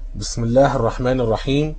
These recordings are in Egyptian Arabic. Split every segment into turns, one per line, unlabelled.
بسم الله الرحمن الرحيم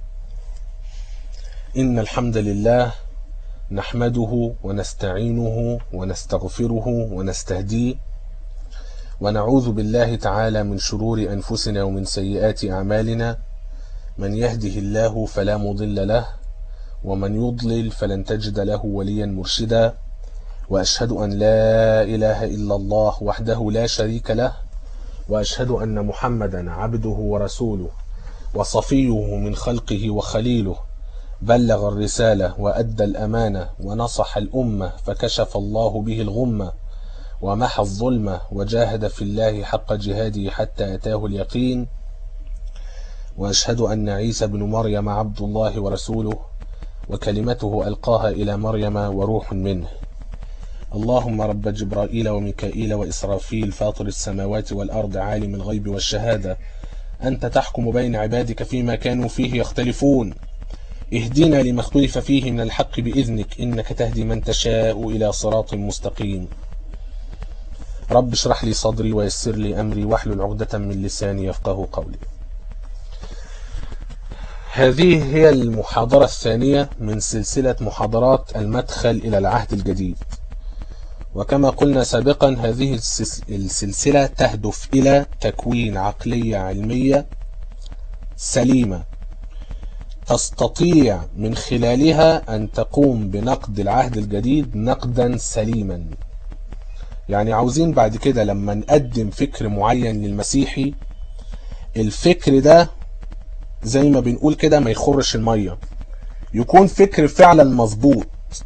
إن الحمد لله نحمده ونستعينه ونستغفره ونستهديه ونعوذ بالله تعالى من شرور أنفسنا ومن سيئات أعمالنا من يهده الله فلا مضل له ومن يضلل فلن تجد له وليا مرشدا وأشهد أن لا إله إلا الله وحده لا شريك له وأشهد أن محمدا عبده ورسوله وصفيه من خلقه وخليله بلغ الرسالة وأدى الأمانة ونصح الأمة فكشف الله به الغمة ومحى الظلمة وجاهد في الله حق جهاده حتى أتاه اليقين وأشهد أن عيسى بن مريم عبد الله ورسوله وكلمته ألقاها إلى مريم وروح منه اللهم رب جبرائيل وميكائيل وإسرافيل فاطر السماوات والأرض عالم الغيب والشهادة أنت تحكم بين عبادك فيما كانوا فيه يختلفون اهدنا لما اختلف فيه من الحق بإذنك إنك تهدي من تشاء إلى صراط مستقيم رب اشرح لي صدري ويسر لي أمري واحلل عقدة من لساني يفقه قولي هذه هي المحاضرة الثانية من سلسلة محاضرات المدخل إلى العهد الجديد وكما قلنا سابقا هذه السلسلة تهدف إلى تكوين عقلية علمية سليمة تستطيع من خلالها أن تقوم بنقد العهد الجديد نقدا سليما يعني عاوزين بعد كده لما نقدم فكر معين للمسيحي الفكر ده زي ما بنقول كده ما يخرش المية يكون فكر فعلا مظبوط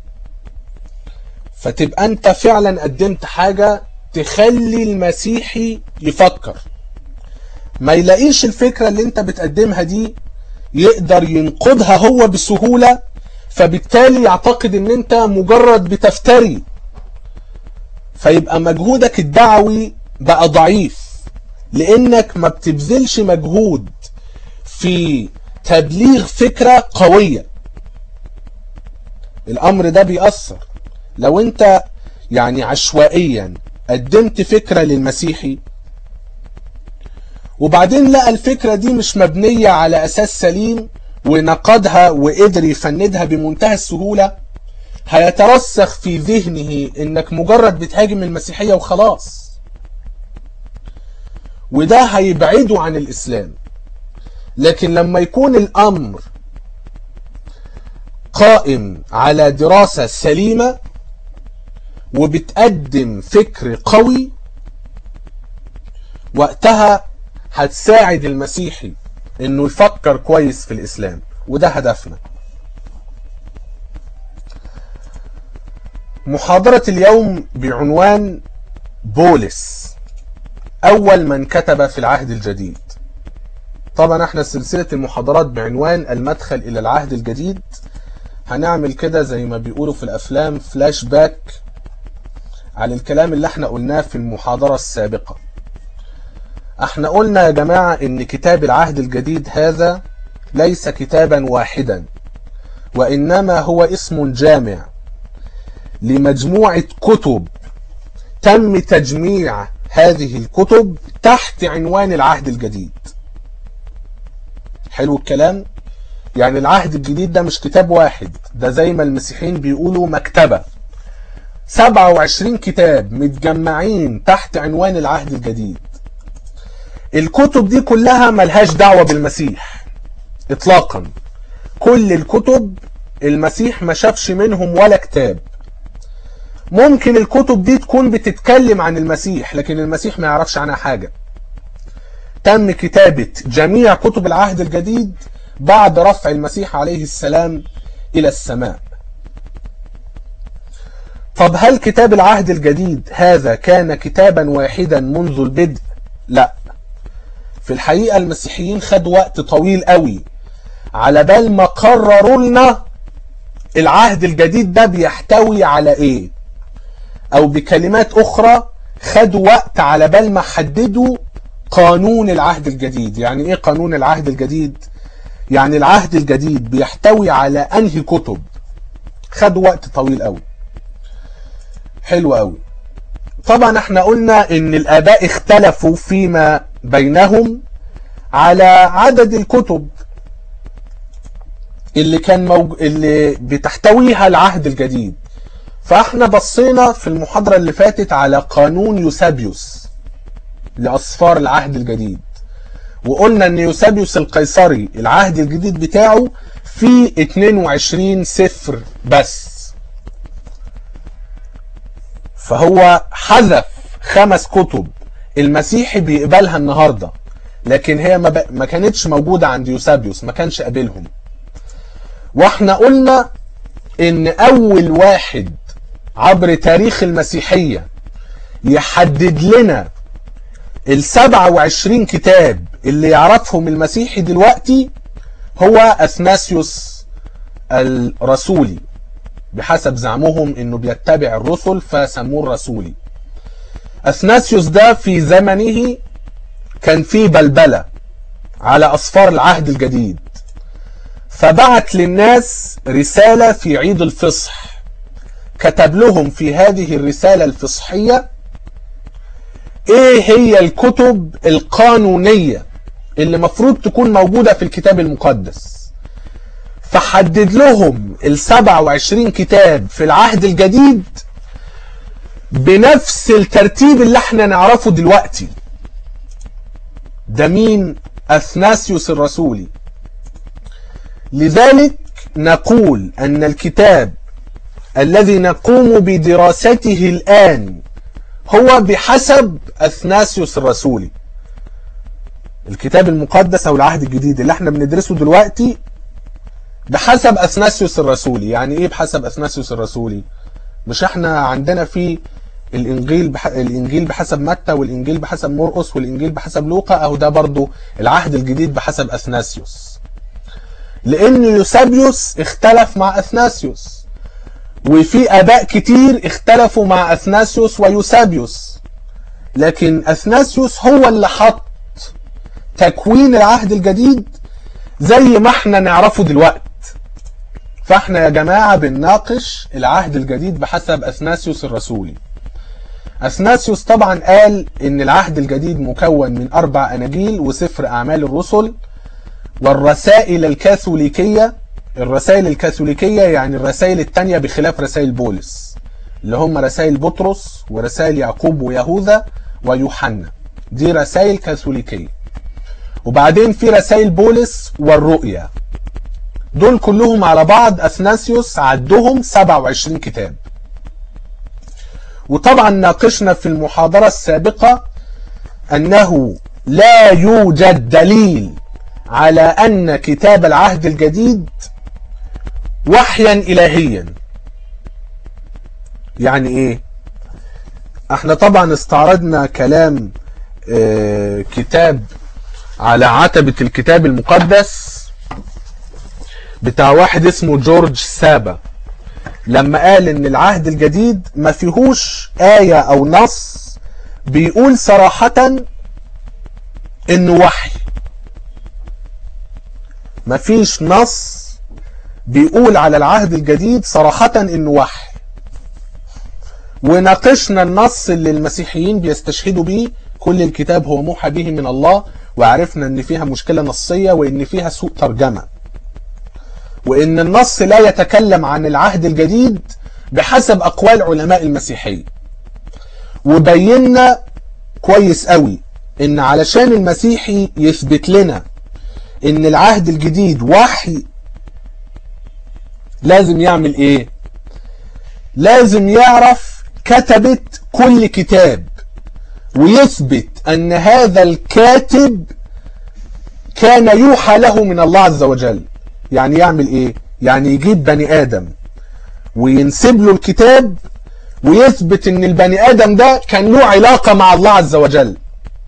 فتبقى انت فعلا قدمت حاجة تخلي المسيحي يفكر ما يلاقيش الفكرة اللي انت بتقدمها دي يقدر ينقضها هو بسهولة فبالتالي يعتقد ان انت مجرد بتفتري فيبقى مجهودك الدعوي بقى ضعيف لانك ما بتبذلش مجهود في تبليغ فكرة قوية الامر ده بيأثر لو انت يعني عشوائيا قدمت فكرة للمسيحي وبعدين لقى الفكرة دي مش مبنية على اساس سليم ونقدها وقدر يفندها بمنتهى السهولة هيترسخ في ذهنه انك مجرد بتهاجم المسيحية وخلاص وده هيبعده عن الاسلام لكن لما يكون الامر قائم على دراسة سليمة وبتقدم فكر قوي وقتها هتساعد المسيحي انه يفكر كويس في الاسلام وده هدفنا محاضرة اليوم بعنوان بولس اول من كتب في العهد الجديد طبعا احنا سلسلة المحاضرات بعنوان المدخل الى العهد الجديد هنعمل كده زي ما بيقولوا في الافلام فلاش باك على الكلام اللي احنا قلناه في المحاضرة السابقة احنا قلنا يا جماعة ان كتاب العهد الجديد هذا ليس كتابا واحدا وانما هو اسم جامع لمجموعة كتب تم تجميع هذه الكتب تحت عنوان العهد الجديد حلو الكلام يعني العهد الجديد ده مش كتاب واحد ده زي ما المسيحيين بيقولوا مكتبة 27 كتاب متجمعين تحت عنوان العهد الجديد الكتب دي كلها ملهاش دعوة بالمسيح اطلاقا كل الكتب المسيح ما شافش منهم ولا كتاب ممكن الكتب دي تكون بتتكلم عن المسيح لكن المسيح ما يعرفش عنها حاجة تم كتابة جميع كتب العهد الجديد بعد رفع المسيح عليه السلام إلى السماء طب هل كتاب العهد الجديد هذا كان كتابا واحدا منذ البدء لا في الحقيقة المسيحيين خدوا وقت طويل قوي على بال ما قرروا لنا العهد الجديد ده بيحتوي على ايه او بكلمات اخرى خدوا وقت على بال ما حددوا قانون العهد الجديد يعني ايه قانون العهد الجديد يعني العهد الجديد بيحتوي على انهي كتب خدوا وقت طويل قوي حلو قوي طبعا احنا قلنا ان الاباء اختلفوا فيما بينهم على عدد الكتب اللي كان موج... اللي بتحتويها العهد الجديد فاحنا بصينا في المحاضرة اللي فاتت على قانون يوسابيوس لأصفار العهد الجديد وقلنا ان يوسابيوس القيصري العهد الجديد بتاعه فيه 22 سفر بس فهو حذف خمس كتب المسيحي بيقبلها النهارده لكن هي ما, ب... ما كانتش موجودة عند يوسابيوس ما كانش قابلهم واحنا قلنا ان اول واحد عبر تاريخ المسيحية يحدد لنا ال 27 كتاب اللي يعرفهم المسيحي دلوقتي هو اثناسيوس الرسولي بحسب زعمهم انه بيتبع الرسل فسموه الرسولي اثناسيوس ده في زمنه كان في بلبلة على أصفار العهد الجديد فبعت للناس رسالة في عيد الفصح كتب لهم في هذه الرسالة الفصحية ايه هي الكتب القانونية اللي مفروض تكون موجودة في الكتاب المقدس فحدد لهم ال 27 كتاب في العهد الجديد بنفس الترتيب اللي احنا نعرفه دلوقتي ده مين اثناسيوس الرسولي لذلك نقول ان الكتاب الذي نقوم بدراسته الان هو بحسب اثناسيوس الرسولي الكتاب المقدس او العهد الجديد اللي احنا بندرسه دلوقتي بحسب اثناسيوس الرسولي يعني ايه بحسب اثناسيوس الرسولي مش احنا عندنا في الانجيل بح... الانجيل بحسب متى والانجيل بحسب مرقس والانجيل بحسب لوقا اهو ده برضو العهد الجديد بحسب اثناسيوس لان يوسابيوس اختلف مع اثناسيوس وفي اباء كتير اختلفوا مع اثناسيوس ويوسابيوس لكن اثناسيوس هو اللي حط تكوين العهد الجديد زي ما احنا نعرفه دلوقت فاحنا يا جماعة بنناقش العهد الجديد بحسب اثناسيوس الرسولي اثناسيوس طبعا قال ان العهد الجديد مكون من اربع اناجيل وسفر اعمال الرسل والرسائل الكاثوليكية الرسائل الكاثوليكية يعني الرسائل التانية بخلاف رسائل بولس اللي هم رسائل بطرس ورسائل يعقوب ويهوذا ويوحنا دي رسائل كاثوليكية وبعدين في رسائل بولس والرؤيا دول كلهم على بعض اثناسيوس عدهم 27 كتاب وطبعا ناقشنا في المحاضرة السابقة أنه لا يوجد دليل على أن كتاب العهد الجديد وحيا إلهيا يعني إيه احنا طبعا استعرضنا كلام اه كتاب على عتبة الكتاب المقدس بتاع واحد اسمه جورج سابا لما قال ان العهد الجديد ما فيهوش آية او نص بيقول صراحة انه وحي ما فيش نص بيقول على العهد الجديد صراحة انه وحي وناقشنا النص اللي المسيحيين بيستشهدوا بيه كل الكتاب هو موحى به من الله وعرفنا ان فيها مشكلة نصية وان فيها سوء ترجمة وان النص لا يتكلم عن العهد الجديد بحسب اقوال علماء المسيحية وبينا كويس قوي ان علشان المسيحي يثبت لنا ان العهد الجديد وحي لازم يعمل ايه لازم يعرف كتبة كل كتاب ويثبت ان هذا الكاتب كان يوحى له من الله عز وجل يعني يعمل ايه يعني يجيب بني ادم وينسب له الكتاب ويثبت ان البني ادم ده كان له علاقة مع الله عز وجل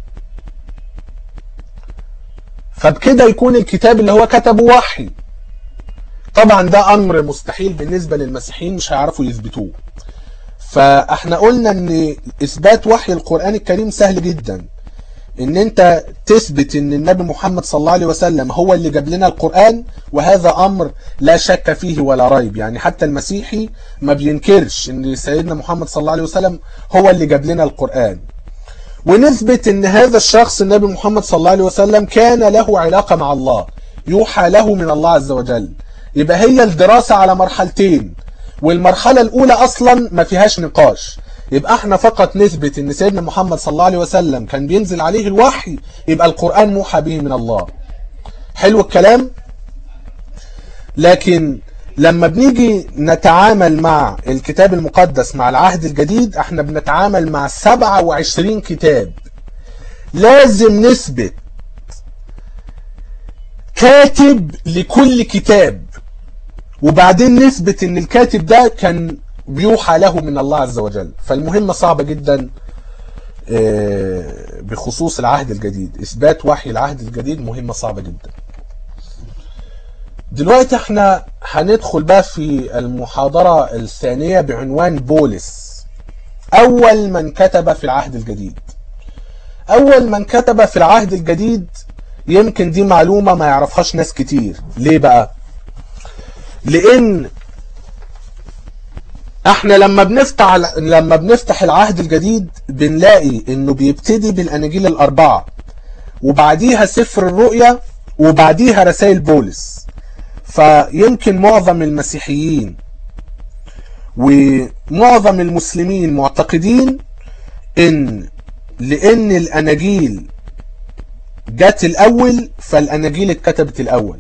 فبكده يكون الكتاب اللي هو كتبه وحي طبعا ده امر مستحيل بالنسبة للمسيحيين مش هيعرفوا يثبتوه فاحنا قلنا ان اثبات وحي القرآن الكريم سهل جدا ان انت تثبت ان النبي محمد صلى الله عليه وسلم هو اللي جاب لنا القرآن وهذا امر لا شك فيه ولا ريب يعني حتى المسيحي ما بينكرش ان سيدنا محمد صلى الله عليه وسلم هو اللي جاب لنا القرآن ونثبت ان هذا الشخص النبي محمد صلى الله عليه وسلم كان له علاقة مع الله يوحى له من الله عز وجل يبقى هي الدراسة على مرحلتين والمرحلة الأولى أصلا ما فيهاش نقاش يبقى احنا فقط نثبت ان سيدنا محمد صلى الله عليه وسلم كان بينزل عليه الوحي يبقى القرآن موحى به من الله حلو الكلام لكن لما بنيجي نتعامل مع الكتاب المقدس مع العهد الجديد احنا بنتعامل مع 27 كتاب لازم نثبت كاتب لكل كتاب وبعدين نثبت ان الكاتب ده كان بيوحى له من الله عز وجل فالمهمة صعبة جدا بخصوص العهد الجديد اثبات وحي العهد الجديد مهمة صعبة جدا دلوقتي احنا هندخل بقى في المحاضرة الثانية بعنوان بولس اول من كتب في العهد الجديد اول من كتب في العهد الجديد يمكن دي معلومة ما يعرفهاش ناس كتير ليه بقى لان احنا لما بنفتح لما بنفتح العهد الجديد بنلاقي انه بيبتدي بالاناجيل الاربعه وبعديها سفر الرؤيا وبعديها رسائل بولس فيمكن معظم المسيحيين ومعظم المسلمين معتقدين ان لان الاناجيل جت الاول فالاناجيل اتكتبت الاول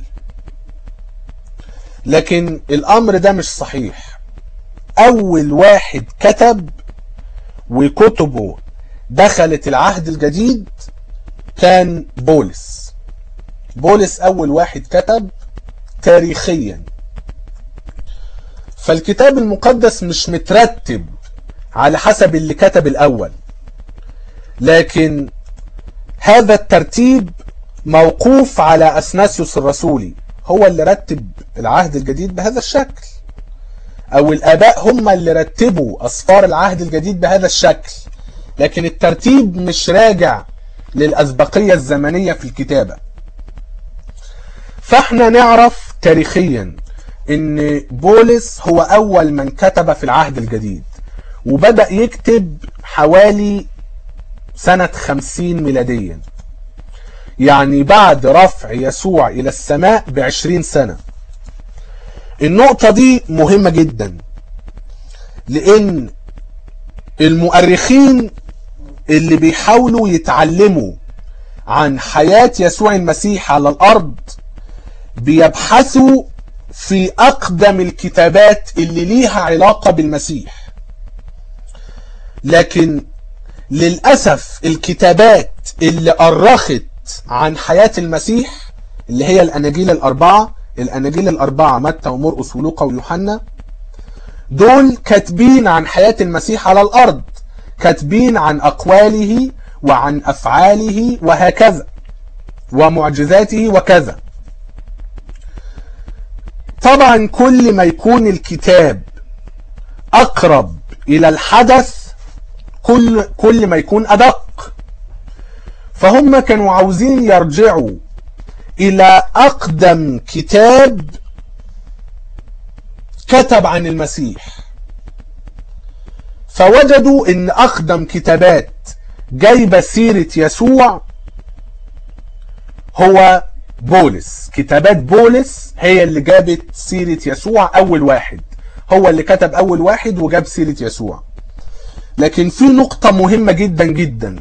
لكن الامر ده مش صحيح اول واحد كتب وكتبه دخلت العهد الجديد كان بولس بولس اول واحد كتب تاريخيا فالكتاب المقدس مش مترتب على حسب اللي كتب الاول لكن هذا الترتيب موقوف على اثناسيوس الرسولي هو اللي رتب العهد الجديد بهذا الشكل او الاباء هم اللي رتبوا اسفار العهد الجديد بهذا الشكل لكن الترتيب مش راجع للاسبقيه الزمنيه في الكتابه فاحنا نعرف تاريخيا ان بولس هو اول من كتب في العهد الجديد وبدأ يكتب حوالي سنة خمسين ميلاديا يعني بعد رفع يسوع الى السماء بعشرين سنة النقطة دي مهمة جدا لان المؤرخين اللي بيحاولوا يتعلموا عن حياة يسوع المسيح على الارض بيبحثوا في اقدم الكتابات اللي ليها علاقة بالمسيح لكن للأسف الكتابات اللي أرخت عن حياة المسيح اللي هي الأناجيل الأربعة الأناجيل الأربعة متى ومرقس ولوقا ويوحنا دول كاتبين عن حياة المسيح على الأرض كاتبين عن أقواله وعن أفعاله وهكذا ومعجزاته وكذا طبعا كل ما يكون الكتاب أقرب إلى الحدث كل كل ما يكون أدق فهم كانوا عاوزين يرجعوا إلى أقدم كتاب كتب عن المسيح فوجدوا ان اقدم كتابات جايبة سيرة يسوع هو بولس كتابات بولس هي اللي جابت سيرة يسوع اول واحد هو اللي كتب اول واحد وجاب سيرة يسوع لكن في نقطة مهمة جدا جدا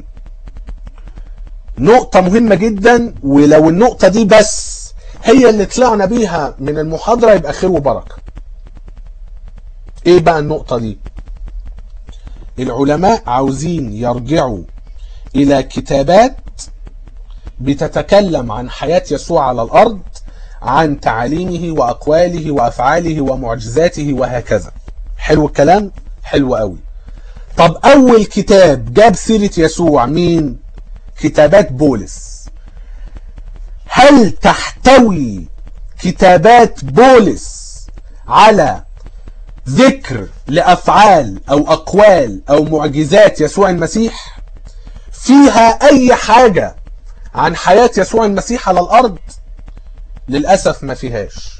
نقطة مهمة جدا ولو النقطة دي بس هي اللي طلعنا بيها من المحاضرة يبقى خير وبركة ايه بقى النقطة دي العلماء عاوزين يرجعوا الى كتابات بتتكلم عن حياة يسوع على الارض عن تعاليمه واقواله وافعاله ومعجزاته وهكذا حلو الكلام حلو قوي طب اول كتاب جاب سيرة يسوع مين كتابات بولس هل تحتوي كتابات بولس على ذكر لافعال او اقوال او معجزات يسوع المسيح فيها اي حاجة عن حياة يسوع المسيح على الارض للأسف ما فيهاش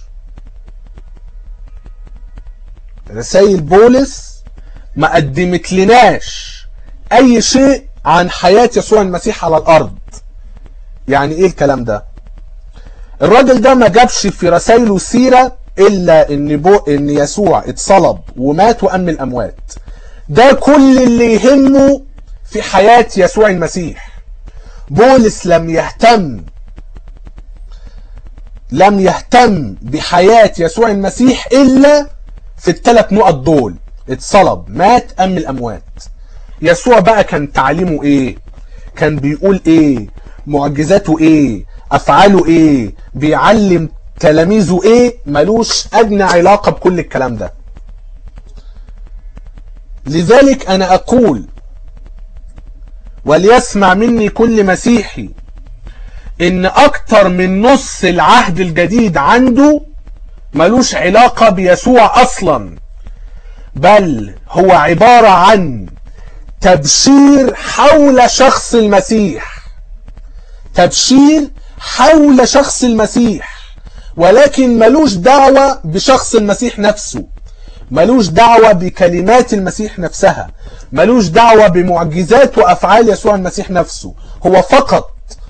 رسائل بولس ما قدمت لناش اي شيء عن حياة يسوع المسيح على الأرض يعني إيه الكلام ده الراجل ده ما جابش في رسائله سيرة إلا إن, بو إن يسوع اتصلب ومات وأم الأموات ده كل اللي يهمه في حياة يسوع المسيح بولس لم يهتم لم يهتم بحياة يسوع المسيح إلا في الثلاث نقط دول اتصلب مات أم الأموات يسوع بقى كان تعليمه إيه كان بيقول إيه معجزاته إيه أفعاله إيه بيعلم تلاميذه إيه ملوش أدنى علاقة بكل الكلام ده لذلك أنا أقول وليسمع مني كل مسيحي ان اكتر من نص العهد الجديد عنده ملوش علاقة بيسوع اصلا بل هو عبارة عن تبشير حول شخص المسيح تبشير حول شخص المسيح ولكن ملوش دعوة بشخص المسيح نفسه ملوش دعوة بكلمات المسيح نفسها ملوش دعوة بمعجزات وأفعال يسوع المسيح نفسه هو فقط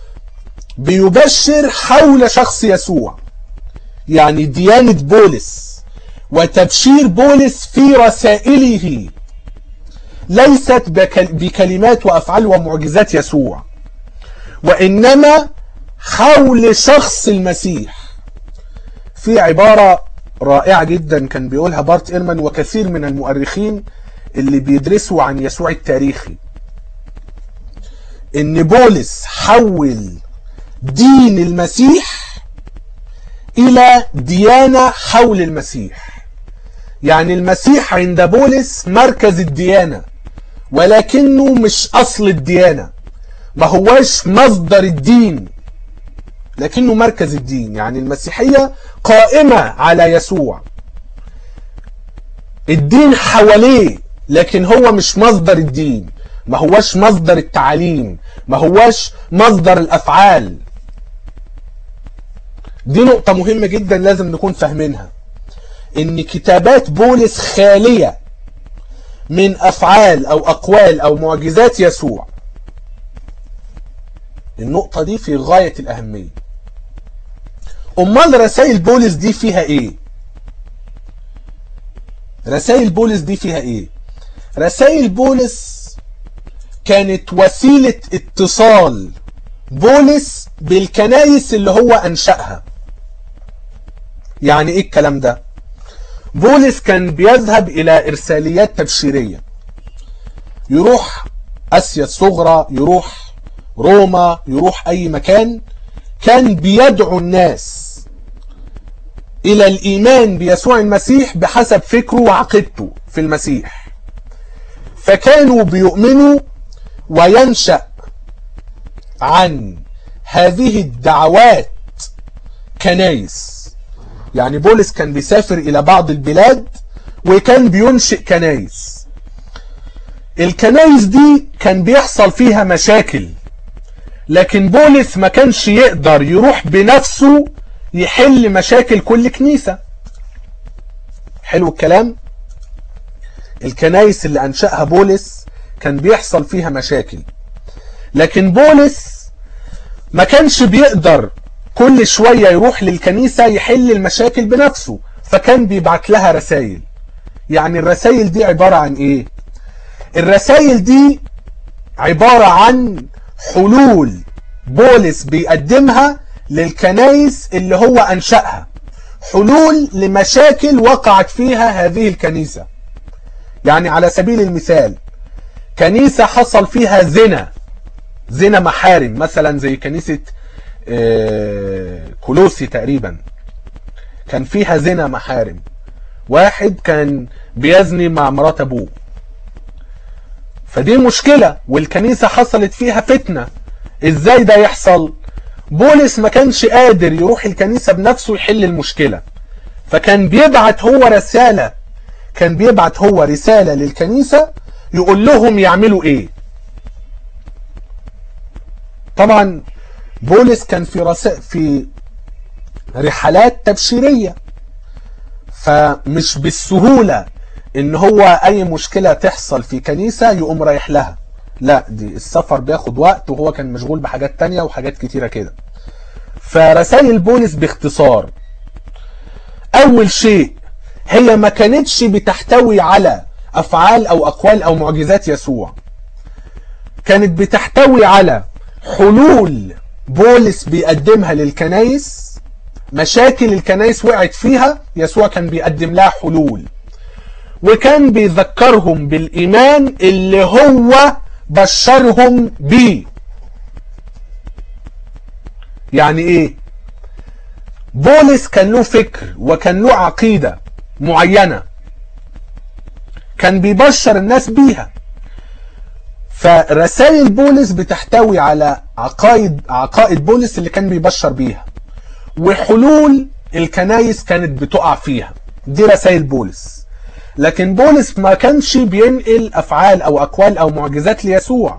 بيبشر حول شخص يسوع يعني ديانة بولس وتبشير بولس في رسائله ليست بكلمات وأفعال ومعجزات يسوع وإنما حول شخص المسيح في عبارة رائعة جدا كان بيقولها بارت إيرمان وكثير من المؤرخين اللي بيدرسوا عن يسوع التاريخي ان بولس حول دين المسيح الى ديانة حول المسيح يعني المسيح عند بولس مركز الديانة ولكنه مش اصل الديانة ما هواش مصدر الدين لكنه مركز الدين يعني المسيحية قائمة على يسوع الدين حواليه لكن هو مش مصدر الدين ما هواش مصدر التعاليم ما هواش مصدر الافعال دي نقطة مهمة جدا لازم نكون فاهمينها ان كتابات بولس خالية من افعال او اقوال او معجزات يسوع النقطة دي في غاية الاهمية امال رسائل بولس دي فيها ايه رسائل بولس دي فيها ايه رسائل بولس كانت وسيلة اتصال بولس بالكنايس اللي هو انشأها يعني ايه الكلام ده بولس كان بيذهب الى ارساليات تبشيرية يروح اسيا الصغرى يروح روما يروح اي مكان كان بيدعو الناس الى الايمان بيسوع المسيح بحسب فكره وعقيدته في المسيح فكانوا بيؤمنوا وينشأ عن هذه الدعوات كنايس يعني بولس كان بيسافر الى بعض البلاد وكان بينشئ كنايس الكنايس دي كان بيحصل فيها مشاكل لكن بولس ما كانش يقدر يروح بنفسه يحل مشاكل كل كنيسة حلو الكلام الكنايس اللي أنشأها بولس كان بيحصل فيها مشاكل لكن بولس ما كانش بيقدر كل شوية يروح للكنيسة يحل المشاكل بنفسه فكان بيبعت لها رسائل يعني الرسائل دي عبارة عن ايه الرسائل دي عبارة عن حلول بولس بيقدمها للكنايس اللي هو أنشأها حلول لمشاكل وقعت فيها هذه الكنيسة يعني على سبيل المثال كنيسة حصل فيها زنا زنا محارم مثلا زي كنيسة كولوسي تقريبا كان فيها زنا محارم واحد كان بيزني مع مرات ابوه فدي مشكلة والكنيسة حصلت فيها فتنة ازاي ده يحصل بولس ما كانش قادر يروح الكنيسة بنفسه يحل المشكلة فكان بيبعت هو رسالة كان بيبعت هو رسالة للكنيسة يقول لهم يعملوا ايه طبعا بولس كان في رسائل في رحلات تبشيرية فمش بالسهولة ان هو اي مشكلة تحصل في كنيسة يقوم رايح لها لا دي السفر بياخد وقت وهو كان مشغول بحاجات تانية وحاجات كتيرة كده فرسائل بولس باختصار اول شيء هي ما كانتش بتحتوي على افعال او اقوال او معجزات يسوع كانت بتحتوي على حلول بولس بيقدمها للكنايس مشاكل الكنايس وقعت فيها يسوع كان بيقدم لها حلول وكان بيذكرهم بالإيمان اللي هو بشرهم بيه يعني ايه بولس كان له فكر وكان له عقيدة معينة كان بيبشر الناس بيها فرسائل بولس بتحتوي على عقائد عقائد بولس اللي كان بيبشر بيها وحلول الكنايس كانت بتقع فيها دي رسائل بولس لكن بولس ما كانش بينقل افعال او اقوال او معجزات ليسوع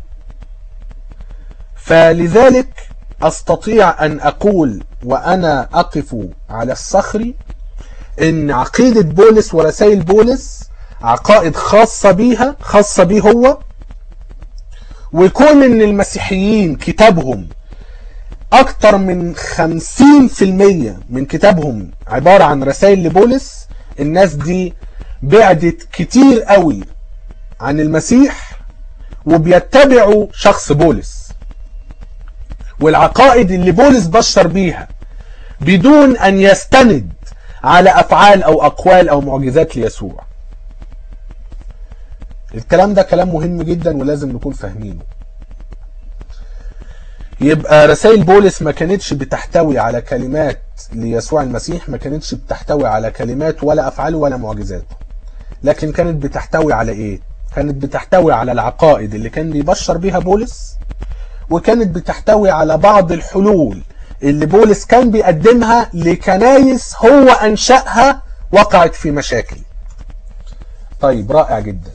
فلذلك استطيع ان اقول وانا اقف على الصخر ان عقيدة بولس ورسائل بولس عقائد خاصة بيها خاصة بيه هو وكون ان المسيحيين كتابهم اكتر من خمسين في المية من كتابهم عبارة عن رسائل لبولس الناس دي بعدت كتير قوي عن المسيح وبيتبعوا شخص بولس والعقائد اللي بولس بشر بيها بدون ان يستند على افعال او اقوال او معجزات ليسوع الكلام ده كلام مهم جدا ولازم نكون فاهمينه يبقى رسائل بولس ما كانتش بتحتوي على كلمات ليسوع المسيح ما كانتش بتحتوي على كلمات ولا افعال ولا معجزات لكن كانت بتحتوي على ايه كانت بتحتوي على العقائد اللي كان بيبشر بيها بولس وكانت بتحتوي على بعض الحلول اللي بولس كان بيقدمها لكنايس هو انشأها وقعت في مشاكل طيب رائع جدا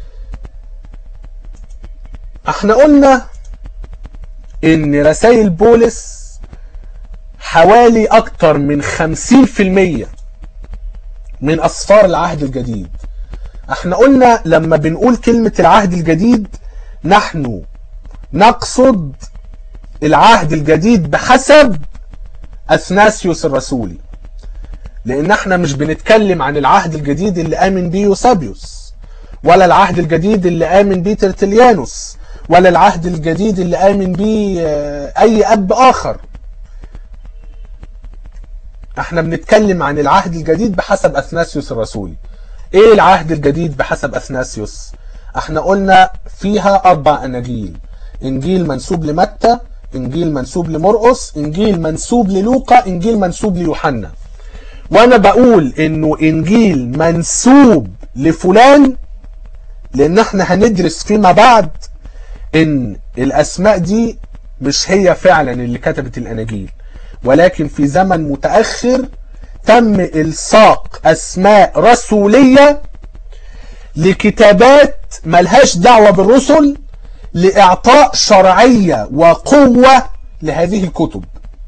احنا قلنا ان رسائل بولس حوالي اكتر من خمسين في المية من اسفار العهد الجديد احنا قلنا لما بنقول كلمة العهد الجديد نحن نقصد العهد الجديد بحسب اثناسيوس الرسولي لان احنا مش بنتكلم عن العهد الجديد اللي امن بيه يوسابيوس ولا العهد الجديد اللي امن بيه ترتليانوس ولا العهد الجديد اللي آمن به أي أب آخر احنا بنتكلم عن العهد الجديد بحسب أثناسيوس الرسولي ايه العهد الجديد بحسب أثناسيوس احنا قلنا فيها أربع أناجيل إنجيل منسوب لمتى إنجيل منسوب لمرقس إنجيل منسوب للوقا إنجيل منسوب ليوحنا وأنا بقول إنه إنجيل منسوب لفلان لأن احنا هندرس فيما بعد ان الاسماء دي مش هي فعلا اللي كتبت الاناجيل ولكن في زمن متاخر تم الصاق اسماء رسوليه لكتابات ملهاش دعوه بالرسل لاعطاء شرعيه وقوه لهذه الكتب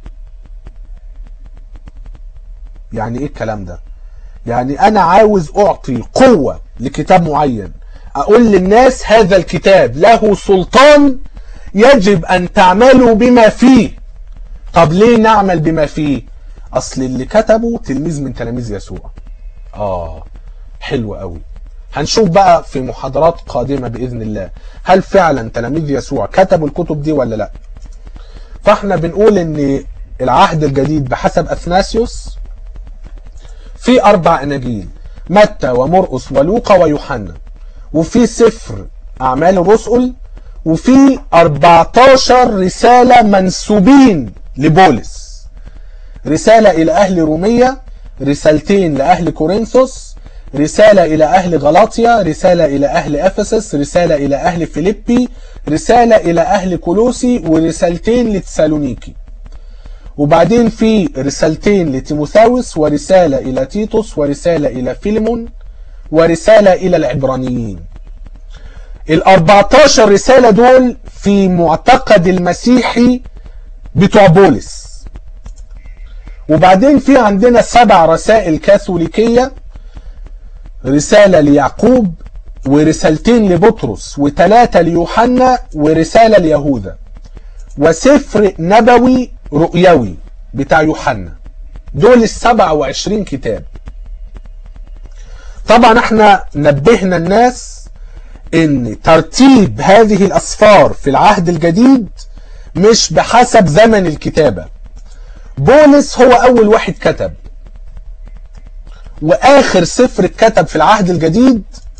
يعني ايه الكلام ده يعني انا عاوز اعطي قوه لكتاب معين اقول للناس هذا الكتاب له سلطان يجب ان تعملوا بما فيه طب ليه نعمل بما فيه اصل اللي كتبه تلميذ من تلاميذ يسوع اه حلو قوي هنشوف بقى في محاضرات قادمة بإذن الله هل فعلا تلاميذ يسوع كتبوا الكتب دي ولا لا فاحنا بنقول ان العهد الجديد بحسب أثناسيوس في أربع أناجيل متى ومرقس ولوقا ويوحنا وفي سفر أعمال الرسل وفي 14 رسالة منسوبين لبولس رسالة إلى أهل رومية رسالتين لأهل كورنثوس رسالة إلى أهل غلاطيا رسالة إلى أهل أفسس رسالة إلى أهل فيليبي رسالة إلى أهل كولوسي ورسالتين لتسالونيكي وبعدين في رسالتين لتيموثاوس ورسالة إلى تيتوس ورسالة إلى فيليمون ورسالة إلى العبرانيين ال 14 رسالة دول في معتقد المسيحي بتوع بولس وبعدين في عندنا سبع رسائل كاثوليكية رسالة ليعقوب ورسالتين لبطرس وثلاثة ليوحنا ورسالة ليهوذا وسفر نبوي رؤيوي بتاع يوحنا دول السبع وعشرين كتاب طبعا احنا نبهنا الناس ان ترتيب هذه الاسفار في العهد الجديد مش بحسب زمن الكتابة بولس هو اول واحد كتب واخر سفر اتكتب في العهد الجديد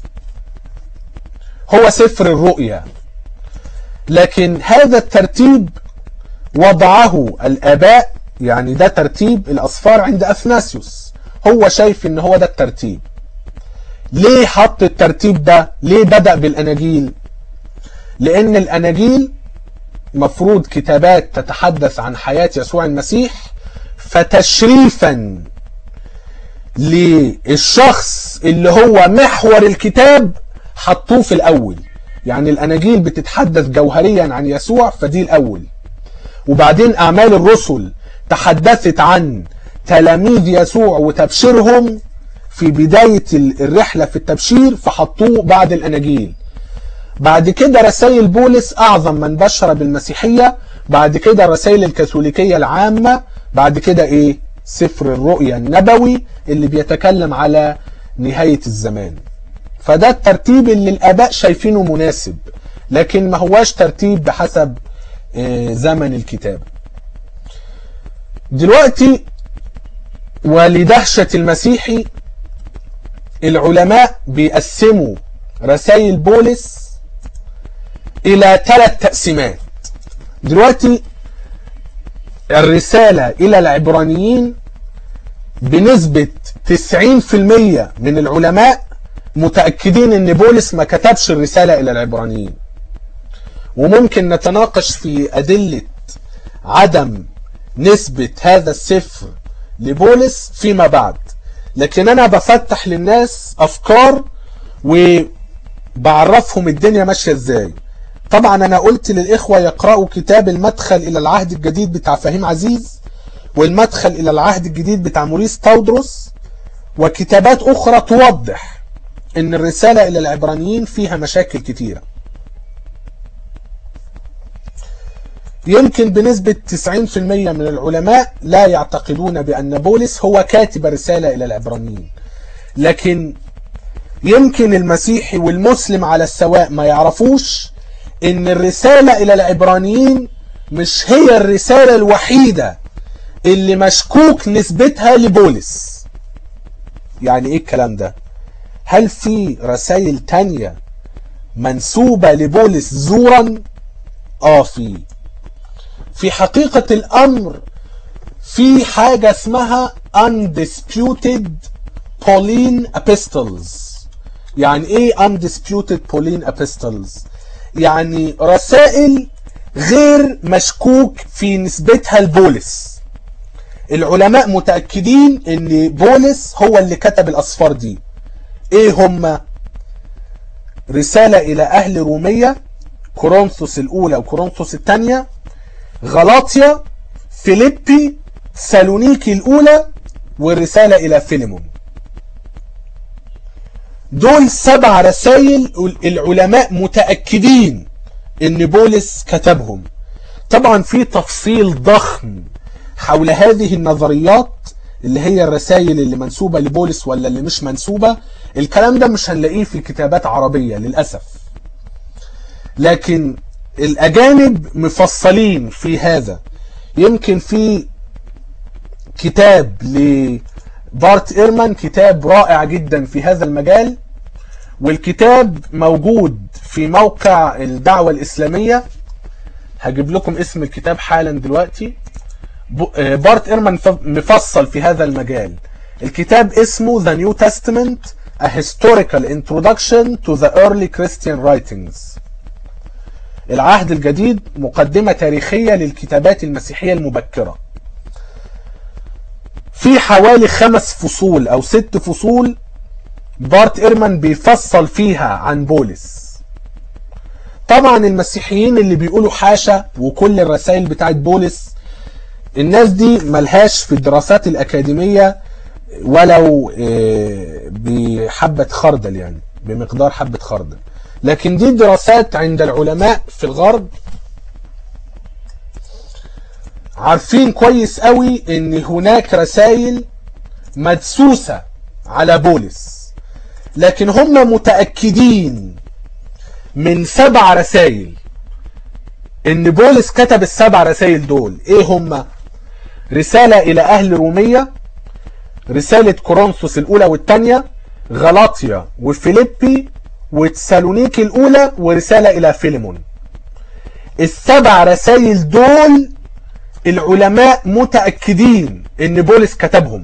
هو سفر الرؤيا لكن هذا الترتيب وضعه الاباء يعني ده ترتيب الاسفار عند اثناسيوس هو شايف ان هو ده الترتيب ليه حط الترتيب ده ليه بدأ بالاناجيل لان الاناجيل مفروض كتابات تتحدث عن حياة يسوع المسيح فتشريفا للشخص اللي هو محور الكتاب حطوه في الاول يعني الاناجيل بتتحدث جوهريا عن يسوع فدي الاول وبعدين اعمال الرسل تحدثت عن تلاميذ يسوع وتبشيرهم في بداية الرحلة في التبشير فحطوه بعد الاناجيل بعد كده رسائل بولس اعظم من بشر بالمسيحية بعد كده الرسائل الكاثوليكية العامة بعد كده ايه سفر الرؤيا النبوي اللي بيتكلم على نهاية الزمان فده الترتيب اللي الاباء شايفينه مناسب لكن ما هواش ترتيب بحسب زمن الكتاب دلوقتي ولدهشة المسيحي العلماء بيقسموا رسائل بولس الى ثلاث تقسيمات دلوقتي الرسالة الى العبرانيين بنسبة 90% من العلماء متأكدين ان بولس ما كتبش الرسالة الى العبرانيين وممكن نتناقش في أدلة عدم نسبة هذا السفر لبولس فيما بعد لكن أنا بفتح للناس أفكار وبعرفهم الدنيا ماشية إزاي طبعا أنا قلت للإخوة يقرأوا كتاب المدخل إلى العهد الجديد بتاع فهيم عزيز والمدخل إلى العهد الجديد بتاع موريس تاودروس وكتابات أخرى توضح إن الرسالة إلى العبرانيين فيها مشاكل كتيرة يمكن بنسبة 90% من العلماء لا يعتقدون بأن بولس هو كاتب رسالة إلى العبرانيين لكن يمكن المسيحي والمسلم على السواء ما يعرفوش ان الرسالة إلى العبرانيين مش هي الرسالة الوحيدة اللي مشكوك نسبتها لبولس يعني ايه الكلام ده هل في رسائل تانية منسوبة لبولس زورا اه في في حقيقة الأمر في حاجة اسمها undisputed Pauline epistles يعني ايه undisputed Pauline epistles يعني رسائل غير مشكوك في نسبتها لبولس العلماء متأكدين ان بولس هو اللي كتب الأصفار دي ايه هما رسالة الى اهل رومية كورنثوس الاولى وكورنثوس الثانية غلاطيا فيليبي سالونيكي الأولى والرسالة إلى فيليمون دول سبع رسائل العلماء متأكدين ان بولس كتبهم طبعا في تفصيل ضخم حول هذه النظريات اللي هي الرسائل اللي منسوبة لبولس ولا اللي مش منسوبة الكلام ده مش هنلاقيه في كتابات عربية للأسف لكن الأجانب مفصلين في هذا يمكن في كتاب لبارت إيرمان كتاب رائع جدا في هذا المجال والكتاب موجود في موقع الدعوة الإسلامية هجيب لكم اسم الكتاب حالا دلوقتي بارت إيرمان مفصل في هذا المجال الكتاب اسمه The New Testament A Historical Introduction to the Early Christian Writings العهد الجديد مقدمة تاريخية للكتابات المسيحية المبكرة في حوالي خمس فصول او ست فصول بارت ايرمان بيفصل فيها عن بولس طبعا المسيحيين اللي بيقولوا حاشا وكل الرسائل بتاعت بولس الناس دي ملهاش في الدراسات الأكاديمية ولو بحبة خردل يعني بمقدار حبة خردل لكن دي دراسات عند العلماء في الغرب عارفين كويس قوي ان هناك رسائل مدسوسة على بولس لكن هم متأكدين من سبع رسائل ان بولس كتب السبع رسائل دول ايه هم رسالة الى اهل رومية رسالة كورنثوس الاولى والثانية غلاطيا وفيليبي وتسالونيكي الاولى ورسالة الى فيليمون السبع رسائل دول العلماء متأكدين ان بولس كتبهم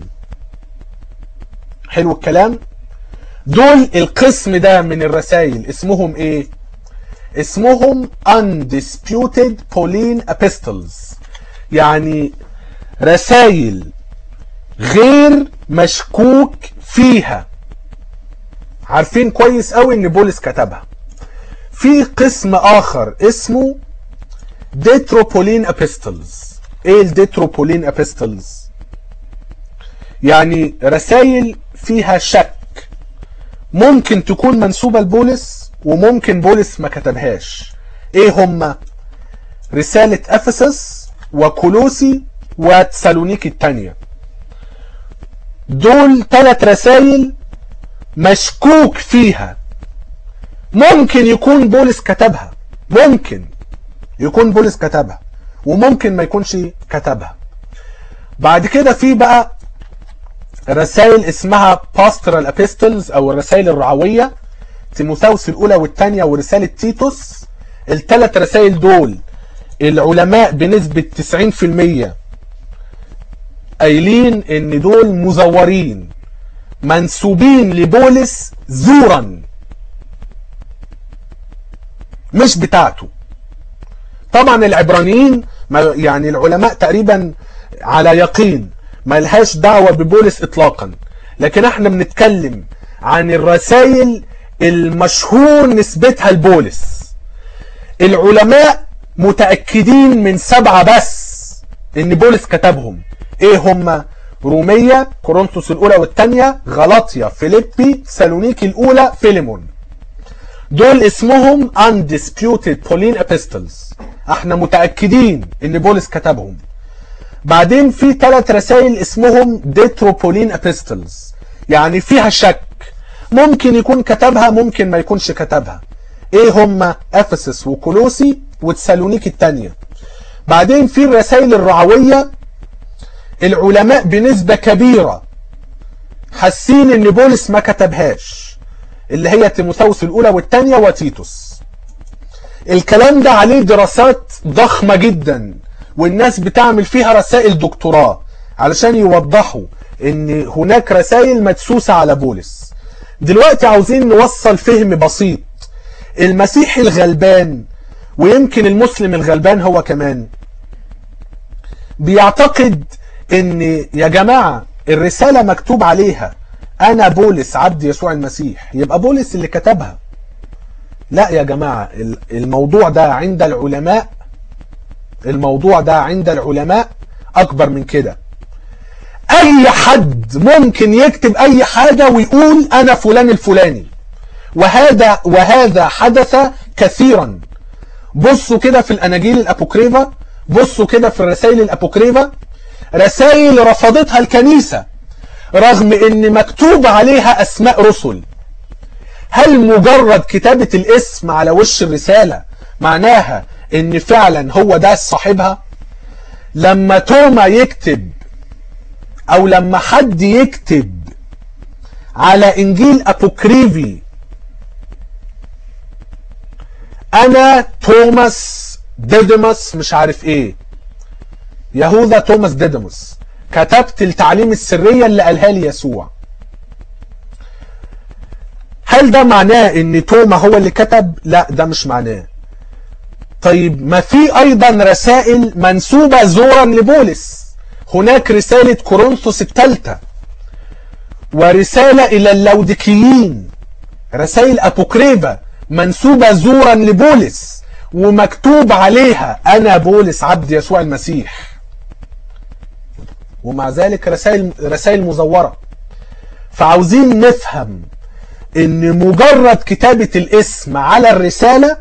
حلو الكلام دول القسم ده من الرسائل اسمهم ايه اسمهم undisputed Pauline epistles يعني رسائل غير مشكوك فيها عارفين كويس قوي ان بولس كتبها في قسم اخر اسمه ديتروبولين epistles ايه الديتروبولين epistles يعني رسائل فيها شك ممكن تكون منسوبة لبولس وممكن بولس ما كتبهاش ايه هما رسالة افسس وكولوسي وتسالونيكي التانية دول ثلاث رسائل مشكوك فيها ممكن يكون بولس كتبها ممكن يكون بولس كتبها وممكن ما يكونش كتبها بعد كده في بقى رسائل اسمها pastoral epistles او الرسائل الرعوية تيموثاوس الاولى والثانية ورسالة تيتوس الثلاث رسائل دول العلماء بنسبة 90% قايلين ان دول مزورين منسوبين لبولس زورا مش بتاعته طبعا العبرانيين يعني العلماء تقريبا على يقين ما لهاش دعوة ببولس اطلاقا لكن احنا بنتكلم عن الرسائل المشهور نسبتها لبولس العلماء متأكدين من سبعة بس ان بولس كتبهم ايه هم رومية كورنثوس الاولى والثانية غلاطيا فيليبي سالونيكي الاولى فيليمون دول اسمهم undisputed Pauline epistles احنا متأكدين ان بولس كتبهم بعدين في ثلاث رسائل اسمهم ديتروبولين epistles يعني فيها شك ممكن يكون كتبها ممكن ما يكونش كتبها ايه هم افسس وكولوسي وتسالونيكي الثانية بعدين في الرسائل الرعوية العلماء بنسبة كبيرة حاسين ان بولس ما كتبهاش اللي هي تيموثاوس الاولى والثانية وتيتوس الكلام ده عليه دراسات ضخمة جدا والناس بتعمل فيها رسائل دكتوراه علشان يوضحوا ان هناك رسائل مدسوسة على بولس دلوقتي عاوزين نوصل فهم بسيط المسيحي الغلبان ويمكن المسلم الغلبان هو كمان بيعتقد ان يا جماعة الرسالة مكتوب عليها انا بولس عبد يسوع المسيح يبقى بولس اللي كتبها لا يا جماعة الموضوع ده عند العلماء الموضوع ده عند العلماء اكبر من كده اي حد ممكن يكتب اي حاجة ويقول انا فلان الفلاني وهذا وهذا حدث كثيرا بصوا كده في الاناجيل الابوكريفا بصوا كده في الرسائل الابوكريفا رسائل رفضتها الكنيسة رغم ان مكتوب عليها اسماء رسل هل مجرد كتابة الاسم على وش الرسالة معناها ان فعلا هو ده صاحبها لما توما يكتب او لما حد يكتب على انجيل ابوكريفي انا توماس ديدموس مش عارف ايه يهوذا توماس ديدموس كتبت التعليم السرية اللي قالها لي يسوع هل ده معناه ان توما هو اللي كتب لا ده مش معناه طيب ما في ايضا رسائل منسوبة زورا لبولس هناك رسالة كورنثوس الثالثة ورسالة الى اللودكيين رسائل ابوكريفا منسوبة زورا لبولس ومكتوب عليها انا بولس عبد يسوع المسيح ومع ذلك رسائل رسائل مزورة فعاوزين نفهم ان مجرد كتابة الاسم على الرسالة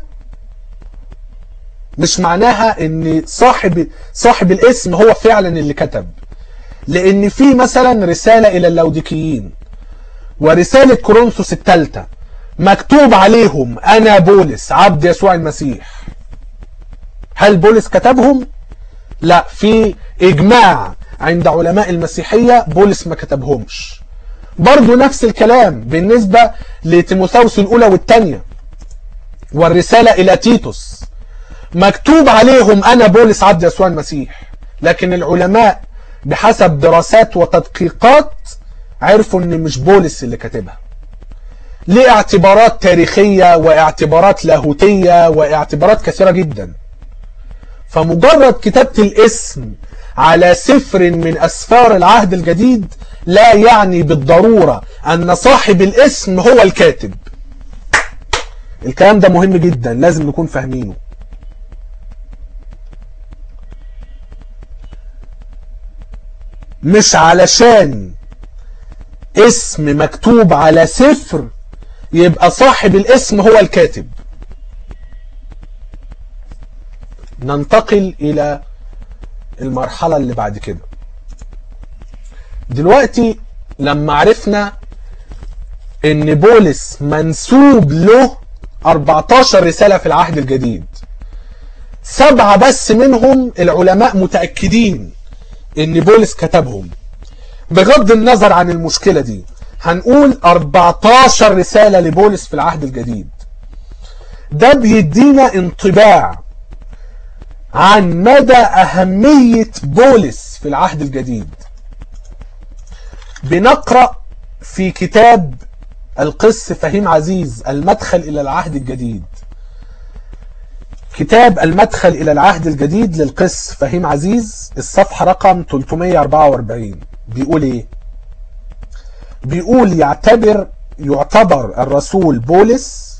مش معناها ان صاحب صاحب الاسم هو فعلا اللي كتب لان في مثلا رسالة الى اللوديكيين ورسالة كورنثوس الثالثة مكتوب عليهم انا بولس عبد يسوع المسيح هل بولس كتبهم لا في اجماع عند علماء المسيحية بولس ما كتبهمش برضو نفس الكلام بالنسبة لتيموثاوس الاولى والثانية والرسالة الى تيتوس مكتوب عليهم انا بولس عبد يسوع المسيح لكن العلماء بحسب دراسات وتدقيقات عرفوا ان مش بولس اللي كاتبها ليه اعتبارات تاريخية واعتبارات لاهوتية واعتبارات كثيرة جدا فمجرد كتابة الاسم على سفر من اسفار العهد الجديد لا يعني بالضرورة ان صاحب الاسم هو الكاتب الكلام ده مهم جدا لازم نكون فاهمينه مش علشان اسم مكتوب على سفر يبقى صاحب الاسم هو الكاتب ننتقل الى المرحلة اللي بعد كده دلوقتي لما عرفنا ان بولس منسوب له 14 رسالة في العهد الجديد سبعة بس منهم العلماء متأكدين ان بولس كتبهم بغض النظر عن المشكلة دي هنقول 14 رسالة لبولس في العهد الجديد ده بيدينا انطباع عن مدى أهمية بولس في العهد الجديد بنقرأ في كتاب القس فهيم عزيز المدخل إلى العهد الجديد كتاب المدخل إلى العهد الجديد للقس فهيم عزيز الصفحة رقم 344 بيقول إيه بيقول يعتبر يعتبر الرسول بولس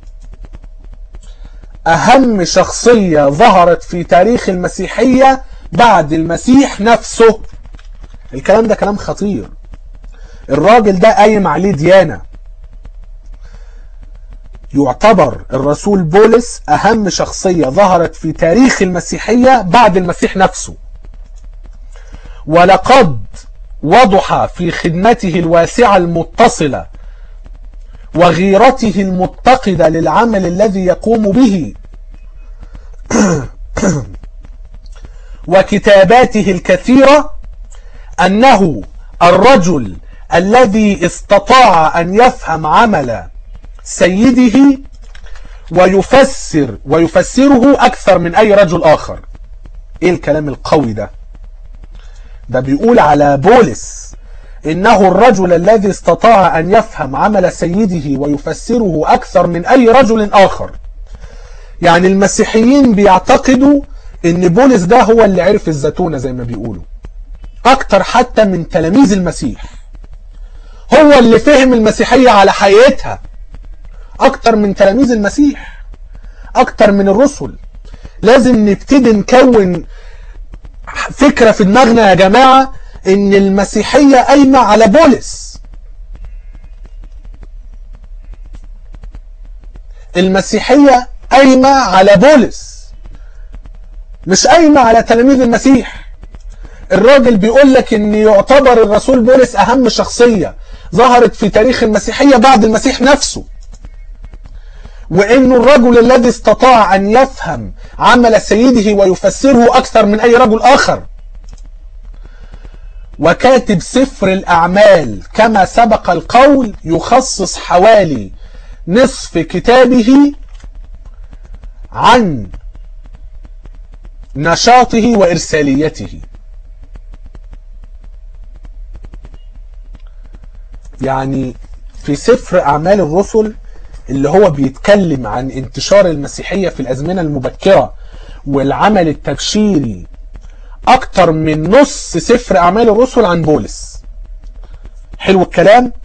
أهم شخصية ظهرت في تاريخ المسيحية بعد المسيح نفسه الكلام ده كلام خطير الراجل ده قايم عليه ديانة يعتبر الرسول بولس أهم شخصية ظهرت في تاريخ المسيحية بعد المسيح نفسه ولقد وضح في خدمته الواسعة المتصلة وغيرته المتقدة للعمل الذي يقوم به وكتاباته الكثيرة أنه الرجل الذي استطاع أن يفهم عمل سيده ويفسر ويفسره أكثر من أي رجل آخر إيه الكلام القوي ده ده بيقول على بولس إنه الرجل الذي استطاع أن يفهم عمل سيده ويفسره أكثر من أي رجل آخر يعني المسيحيين بيعتقدوا إن بولس ده هو اللي عرف الزتونة زي ما بيقولوا أكتر حتى من تلاميذ المسيح هو اللي فهم المسيحية على حقيقتها أكتر من تلاميذ المسيح أكتر من الرسل لازم نبتدي نكون فكرة في دماغنا يا جماعة ان المسيحية قايمة على بولس المسيحية قايمة على بولس مش قايمة على تلاميذ المسيح الراجل بيقول لك ان يعتبر الرسول بولس اهم شخصية ظهرت في تاريخ المسيحية بعد المسيح نفسه وانه الرجل الذي استطاع ان يفهم عمل سيده ويفسره اكثر من اي رجل اخر وكاتب سفر الأعمال كما سبق القول يخصص حوالي نصف كتابه عن نشاطه وإرساليته يعني في سفر أعمال الرسل اللي هو بيتكلم عن انتشار المسيحية في الأزمنة المبكرة والعمل التبشيري اكتر من نص سفر اعمال الرسل عن بولس حلو الكلام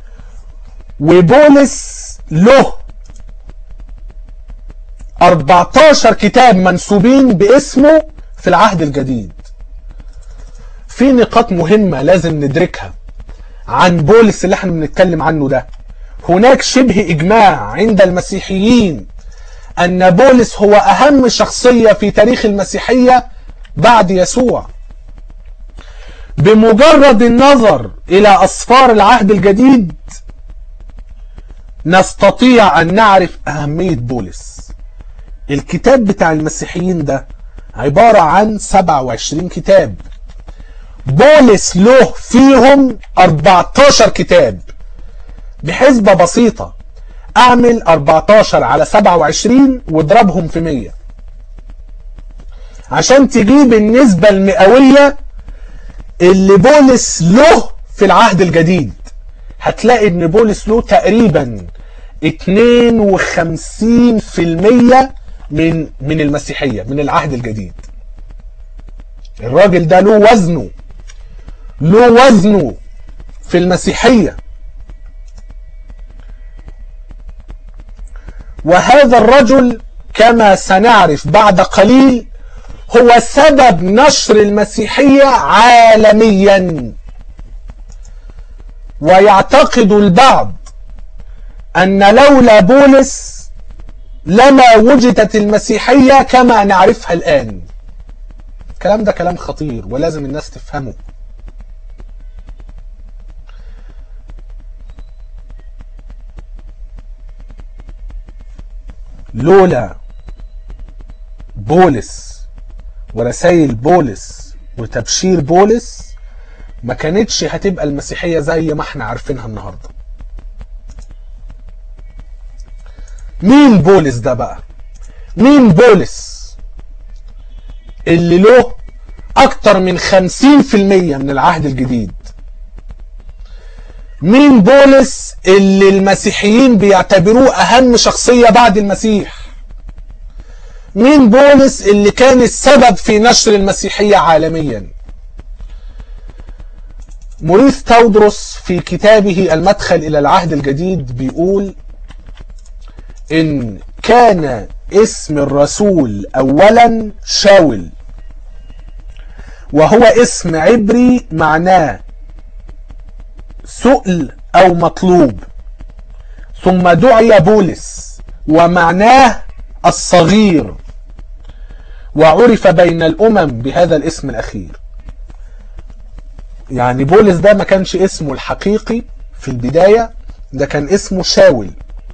وبولس له 14 كتاب منسوبين باسمه في العهد الجديد في نقاط مهمة لازم ندركها عن بولس اللي احنا بنتكلم عنه ده هناك شبه إجماع عند المسيحيين أن بولس هو أهم شخصية في تاريخ المسيحية بعد يسوع بمجرد النظر إلى أسفار العهد الجديد نستطيع أن نعرف أهمية بولس الكتاب بتاع المسيحيين ده عبارة عن 27 كتاب بولس له فيهم 14 كتاب بحسبة بسيطة اعمل 14 على 27 واضربهم في 100 عشان تجيب النسبة المئوية اللي بولس له في العهد الجديد هتلاقي ان بولس له تقريبا 52% من من المسيحية من العهد الجديد الراجل ده له وزنه له وزنه في المسيحية وهذا الرجل كما سنعرف بعد قليل هو سبب نشر المسيحية عالميا ويعتقد البعض أن لولا بولس لما وجدت المسيحية كما نعرفها الآن الكلام ده كلام خطير ولازم الناس تفهمه لولا بولس ورسائل بولس وتبشير بولس ما كانتش هتبقى المسيحية زي ما احنا عارفينها النهاردة مين بولس ده بقى مين بولس اللي له اكتر من خمسين في المية من العهد الجديد مين بولس اللي المسيحيين بيعتبروه اهم شخصية بعد المسيح مين بولس اللي كان السبب في نشر المسيحية عالميا موريس تودروس في كتابه المدخل الى العهد الجديد بيقول ان كان اسم الرسول اولا شاول وهو اسم عبري معناه سؤل او مطلوب ثم دعي بولس ومعناه الصغير وعرف بين الامم بهذا الاسم الاخير يعني بولس ده ما كانش اسمه الحقيقي في البداية ده كان اسمه شاول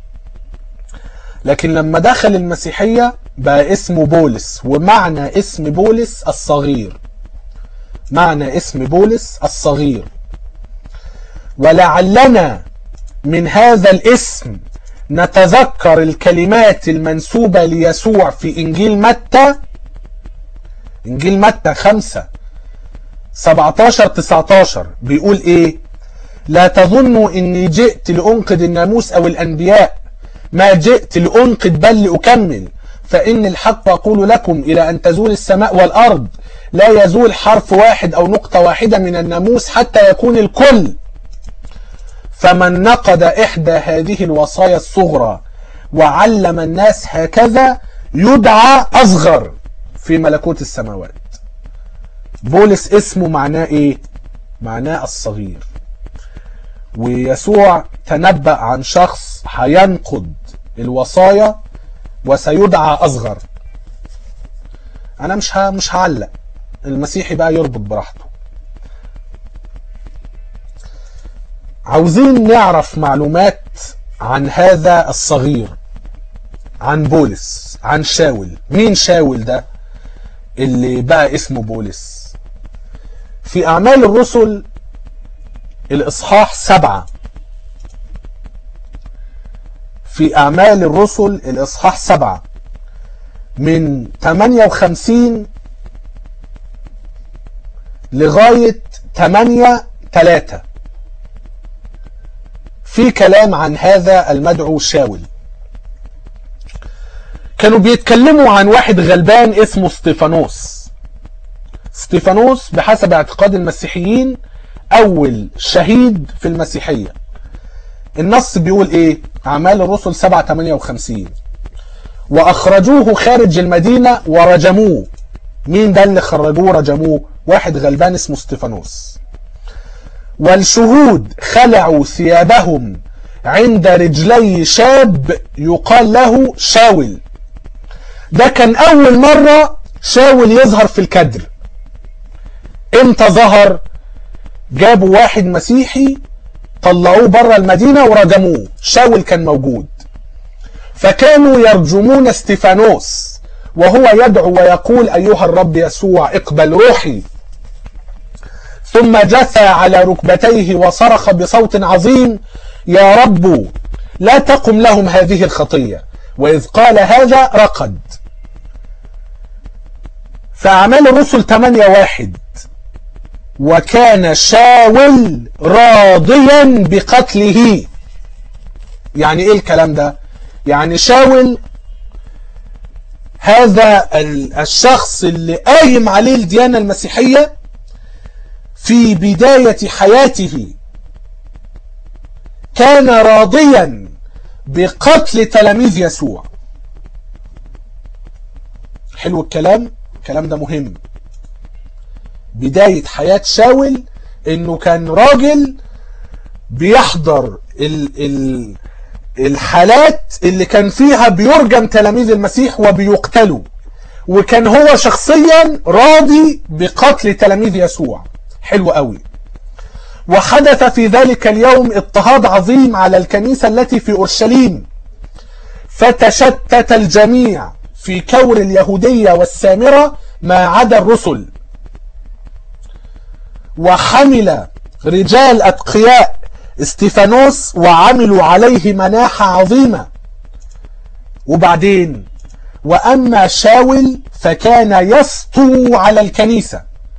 لكن لما دخل المسيحية بقى اسمه بولس ومعنى اسم بولس الصغير معنى اسم بولس الصغير ولعلنا من هذا الاسم نتذكر الكلمات المنسوبة ليسوع في إنجيل متى إنجيل متى خمسة 17 19 بيقول إيه لا تظنوا إني جئت لأنقذ الناموس أو الأنبياء ما جئت لأنقذ بل لأكمل فإن الحق أقول لكم إلى أن تزول السماء والأرض لا يزول حرف واحد أو نقطة واحدة من الناموس حتى يكون الكل فمن نقد إحدى هذه الوصايا الصغرى وعلم الناس هكذا يدعى أصغر في ملكوت السماوات بولس اسمه معناه إيه؟ معناه الصغير ويسوع تنبأ عن شخص هينقض الوصايا وسيدعى أصغر أنا مش ه... مش هعلق المسيحي بقى يربط براحته عاوزين نعرف معلومات عن هذا الصغير عن بولس عن شاول مين شاول ده اللي بقى اسمه بولس في أعمال الرسل الإصحاح سبعة في أعمال الرسل الإصحاح سبعة من 58 لغاية 8 3 في كلام عن هذا المدعو شاول كانوا بيتكلموا عن واحد غلبان اسمه ستيفانوس ستيفانوس بحسب اعتقاد المسيحيين اول شهيد في المسيحية النص بيقول ايه اعمال الرسل 7 58 واخرجوه خارج المدينة ورجموه مين ده اللي خرجوه رجموه واحد غلبان اسمه ستيفانوس والشهود خلعوا ثيابهم عند رجلي شاب يقال له شاول ده كان أول مرة شاول يظهر في الكدر امتى ظهر جابوا واحد مسيحي طلعوه بره المدينة ورجموه شاول كان موجود فكانوا يرجمون استيفانوس وهو يدعو ويقول أيها الرب يسوع اقبل روحي ثم جثى على ركبتيه وصرخ بصوت عظيم يا رب لا تقم لهم هذه الخطية وإذ قال هذا رقد فأعمال الرسل 8 واحد وكان شاول راضيا بقتله يعني ايه الكلام ده يعني شاول هذا الشخص اللي قايم عليه الديانة المسيحية في بداية حياته كان راضيا بقتل تلاميذ يسوع حلو الكلام الكلام ده مهم بداية حياة شاول انه كان راجل بيحضر ال ال الحالات اللي كان فيها بيرجم تلاميذ المسيح وبيقتلوا وكان هو شخصيا راضي بقتل تلاميذ يسوع حلو قوي وحدث في ذلك اليوم اضطهاد عظيم على الكنيسة التي في أورشليم فتشتت الجميع في كور اليهودية والسامرة ما عدا الرسل وحمل رجال أتقياء استيفانوس وعملوا عليه مناحة عظيمة وبعدين وأما شاول فكان يسطو على الكنيسة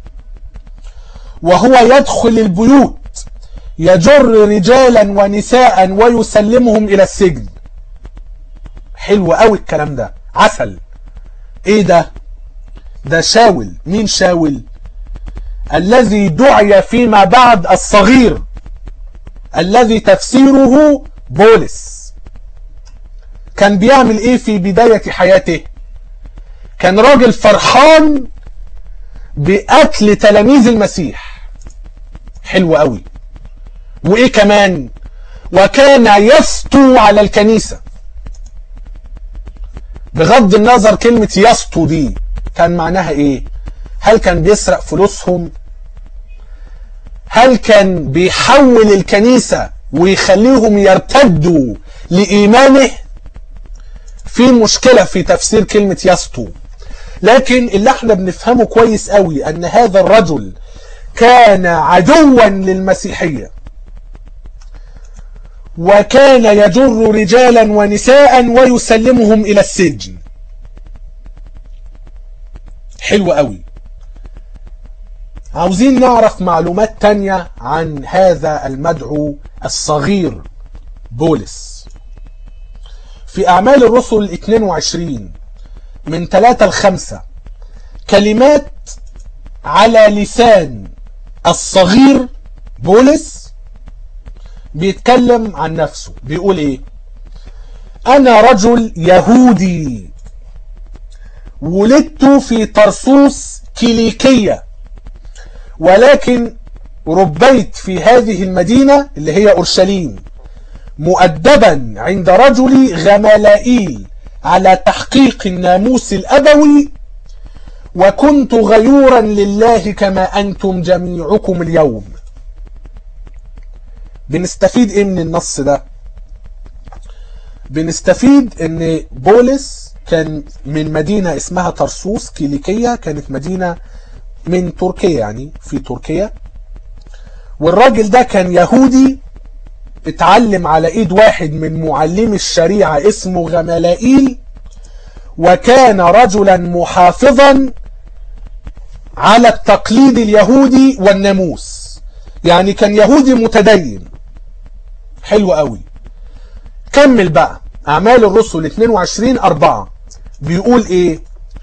وهو يدخل البيوت يجر رجالا ونساء ويسلمهم إلى السجن حلو قوي الكلام ده عسل ايه ده ده شاول مين شاول الذي دعي فيما بعد الصغير الذي تفسيره بولس كان بيعمل ايه في بداية حياته كان راجل فرحان بقتل تلاميذ المسيح حلو قوي وايه كمان وكان يسطو على الكنيسة بغض النظر كلمة يسطو دي كان معناها ايه هل كان بيسرق فلوسهم هل كان بيحول الكنيسة ويخليهم يرتدوا لإيمانه في مشكلة في تفسير كلمة يسطو لكن اللي احنا بنفهمه كويس قوي ان هذا الرجل كان عدوا للمسيحية وكان يجر رجالا ونساء ويسلمهم الى السجن حلو قوي عاوزين نعرف معلومات تانية عن هذا المدعو الصغير بولس في أعمال الرسل 22 من 3 ل 5 كلمات على لسان الصغير بولس بيتكلم عن نفسه بيقول ايه انا رجل يهودي ولدت في طرسوس كيليكية ولكن ربيت في هذه المدينة اللي هي أورشليم مؤدبا عند رجل غملائيل على تحقيق الناموس الأبوي وكنت غيورا لله كما أنتم جميعكم اليوم بنستفيد ايه من النص ده بنستفيد ان بولس كان من مدينة اسمها طرسوس كيليكية كانت مدينة من تركيا يعني في تركيا والراجل ده كان يهودي اتعلم على ايد واحد من معلمي الشريعة اسمه غملائيل وكان رجلا محافظا على التقليد اليهودي والناموس يعني كان يهودي متدين حلو قوي كمل بقى اعمال الرسل 22 4 بيقول ايه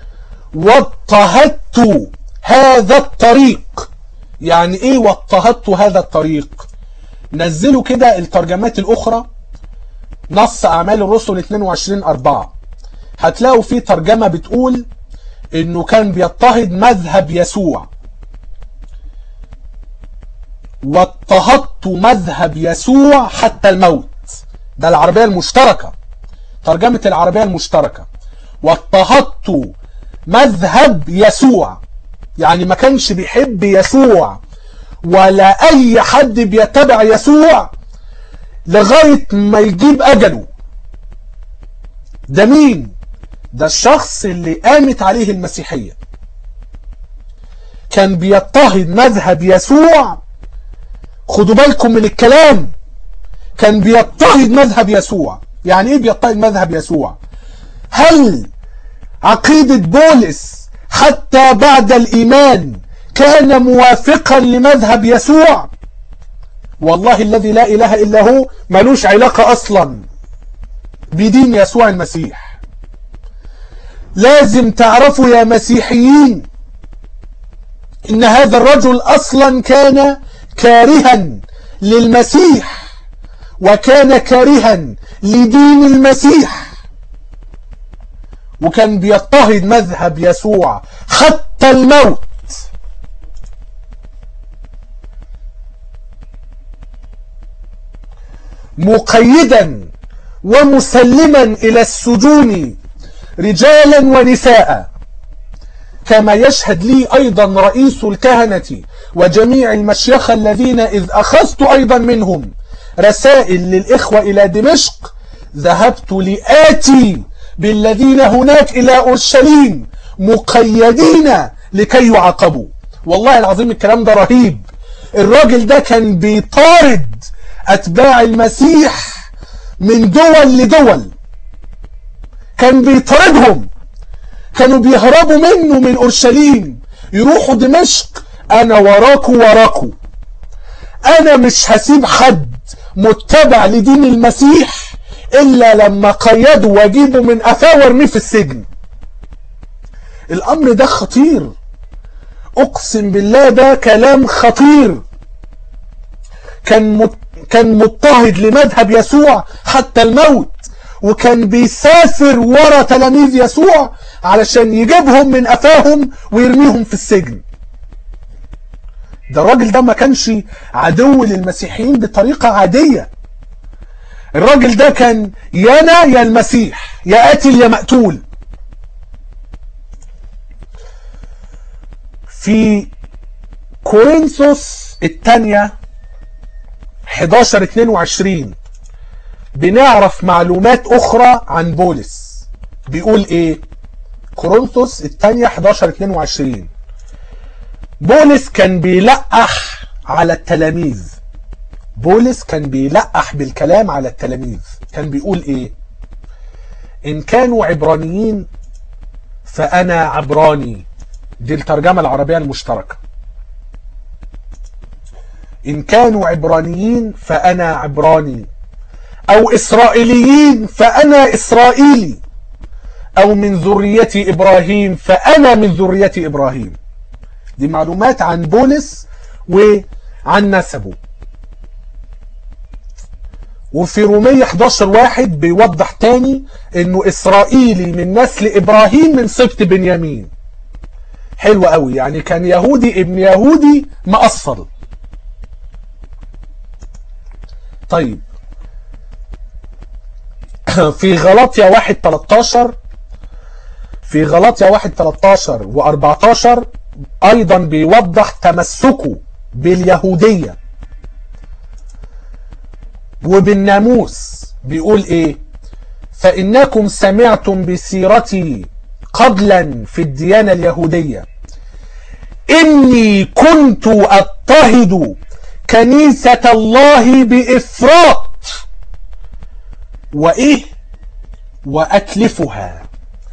واضطهدت هذا الطريق يعني ايه واضطهدت هذا الطريق نزلوا كده الترجمات الاخرى نص اعمال الرسل 22 4 هتلاقوا في ترجمة بتقول انه كان بيضطهد مذهب يسوع واضطهدت مذهب يسوع حتى الموت ده العربية المشتركة ترجمة العربية المشتركة واضطهدت مذهب يسوع يعني ما كانش بيحب يسوع ولا اي حد بيتبع يسوع لغاية ما يجيب اجله ده مين ده الشخص اللي قامت عليه المسيحية كان بيضطهد مذهب يسوع خدوا بالكم من الكلام كان بيضطهد مذهب يسوع يعني ايه بيضطهد مذهب يسوع هل عقيدة بولس حتى بعد الإيمان كان موافقا لمذهب يسوع والله الذي لا إله إلا هو ملوش علاقة أصلا بدين يسوع المسيح لازم تعرفوا يا مسيحيين إن هذا الرجل أصلا كان كارها للمسيح وكان كارها لدين المسيح وكان بيضطهد مذهب يسوع حتى الموت مقيدا ومسلما إلى السجون رجالا ونساء كما يشهد لي أيضا رئيس الكهنة وجميع المشيخة الذين إذ أخذت أيضا منهم رسائل للإخوة إلى دمشق ذهبت لآتي بالذين هناك إلى أورشليم مقيدين لكي يعاقبوا والله العظيم الكلام ده رهيب الراجل ده كان بيطارد أتباع المسيح من دول لدول كان بيطاردهم كانوا بيهربوا منه من أورشليم يروحوا دمشق أنا وراكو وراكو أنا مش هسيب حد متبع لدين المسيح إلا لما قيده واجيبه من قفاه وارميه في السجن الأمر ده خطير أقسم بالله ده كلام خطير كان مت... كان مضطهد لمذهب يسوع حتى الموت وكان بيسافر ورا تلاميذ يسوع علشان يجيبهم من قفاهم ويرميهم في السجن ده الراجل ده ما كانش عدو للمسيحيين بطريقة عادية الراجل ده كان يانا يا المسيح يا قاتل يا مقتول في كورنثوس الثانية 11 22 بنعرف معلومات أخرى عن بولس بيقول إيه كورنثوس الثانية 11 22 بولس كان بيلقح على التلاميذ بولس كان بيلقح بالكلام على التلاميذ كان بيقول ايه ان كانوا عبرانيين فانا عبراني دي الترجمة العربية المشتركة ان كانوا عبرانيين فانا عبراني او اسرائيليين فانا اسرائيلي او من ذرية ابراهيم فانا من ذرية ابراهيم دي معلومات عن بولس وعن نسبه وفي رومية 11 واحد بيوضح تاني انه اسرائيلي من نسل ابراهيم من سبط بنيامين حلو قوي يعني كان يهودي ابن يهودي مأصل طيب في غلطية واحد 13 في غلطية واحد 13 و14 ايضا بيوضح تمسكه باليهودية وبالناموس بيقول ايه فانكم سمعتم بسيرتي قبلا في الديانة اليهودية اني كنت اضطهد كنيسة الله بافراط وايه واتلفها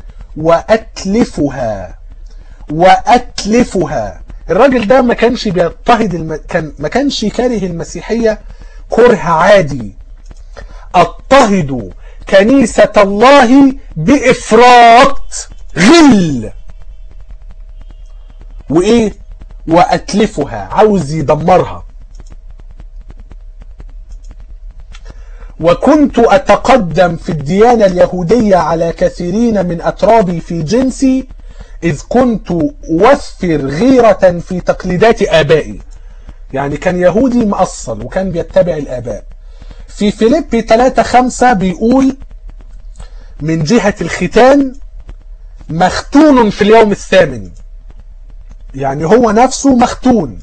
واتلفها واتلفها الراجل ده ما كانش بيضطهد الم... كان ما كانش كاره المسيحيه كره عادي اضطهد كنيسه الله بافراط غل وايه واتلفها عاوز يدمرها وكنت أتقدم في الديانة اليهودية على كثيرين من أترابي في جنسي إذ كنت أوفر غيرة في تقليدات آبائي يعني كان يهودي مأصل وكان بيتبع الآباء في فيليبي 3 5 بيقول من جهة الختان مختون في اليوم الثامن يعني هو نفسه مختون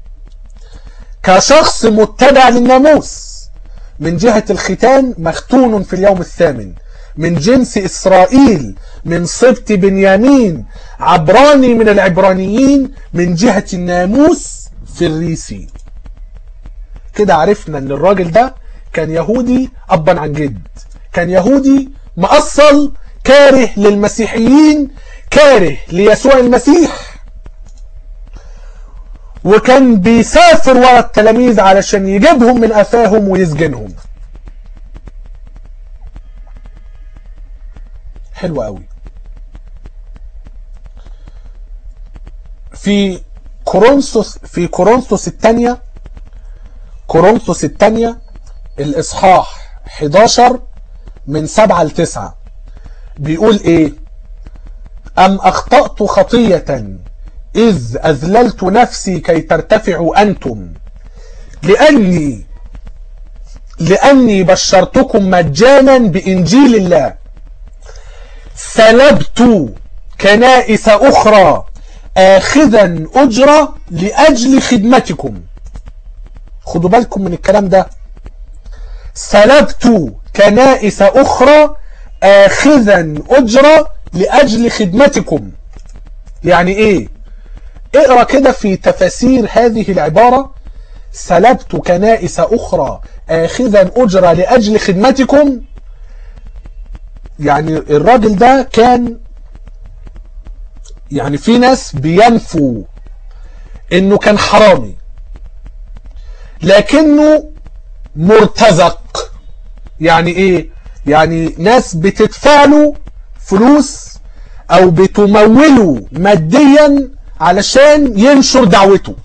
كشخص متبع للناموس من جهة الختان مختون في اليوم الثامن من جنس إسرائيل من سبط بنيامين عبراني من العبرانيين من جهة الناموس في الريسي كده عرفنا ان الراجل ده كان يهودي ابا عن جد كان يهودي مأصل كاره للمسيحيين كاره ليسوع المسيح وكان بيسافر ورا التلاميذ علشان يجيبهم من قفاهم ويسجنهم حلو قوي في كورنثوس في كورنثوس الثانيه كورنثوس الثانيه الاصحاح 11 من 7 ل 9 بيقول ايه ام اخطات خطيه إذ أذللت نفسي كي ترتفعوا أنتم لأني لأني بشرتكم مجانا بإنجيل الله سلبت كنائس أخرى آخذا أجرة لأجل خدمتكم خدوا بالكم من الكلام ده سلبت كنائس أخرى آخذا أجرة لأجل خدمتكم يعني إيه اقرا كده في تفاسير هذه العبارة سلبت كنائس أخرى آخذا أجرة لأجل خدمتكم يعني الراجل ده كان يعني في ناس بينفوا انه كان حرامي لكنه مرتزق يعني ايه يعني ناس بتدفع له فلوس او بتموله ماديا علشان ينشر دعوته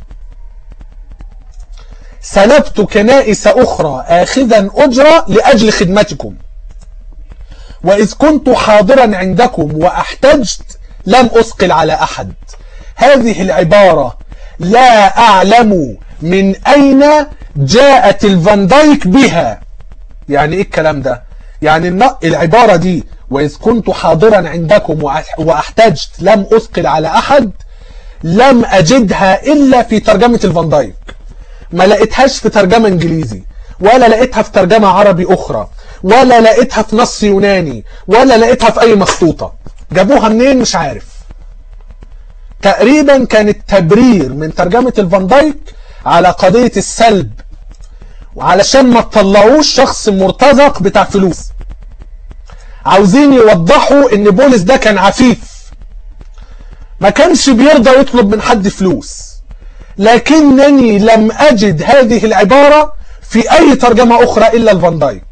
سلبت كنائس أخرى آخذا أجرة لأجل خدمتكم وإذ كنت حاضرا عندكم وأحتجت لم أثقل على أحد هذه العبارة لا أعلم من أين جاءت الفاندايك بها يعني إيه الكلام ده يعني العبارة دي وإذ كنت حاضرا عندكم وأحتجت لم أثقل على أحد لم أجدها إلا في ترجمة الفان دايك ما لقيتهاش في ترجمة إنجليزي ولا لقيتها في ترجمة عربي أخرى ولا لقيتها في نص يوناني ولا لقيتها في أي مخطوطة جابوها منين مش عارف تقريبا كان التبرير من ترجمة الفان دايك على قضية السلب وعلشان ما تطلعوش شخص مرتزق بتاع فلوس عاوزين يوضحوا ان بولس ده كان عفيف ما كانش بيرضى يطلب من حد فلوس لكنني لم أجد هذه العبارة في أي ترجمة أخرى إلا الفان دايك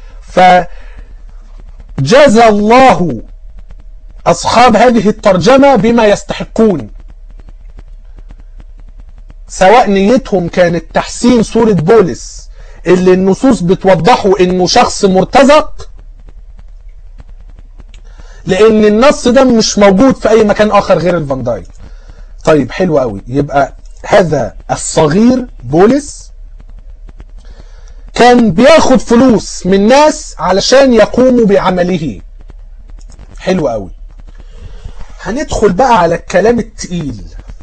فجزى الله أصحاب هذه الترجمة بما يستحقون سواء نيتهم كانت تحسين صورة بولس اللي النصوص بتوضحه انه شخص مرتزق لان النص ده مش موجود في اي مكان اخر غير الفان دايك طيب حلو قوي يبقى هذا الصغير بولس كان بياخد فلوس من ناس علشان يقوموا بعمله حلو قوي هندخل بقى على الكلام التقيل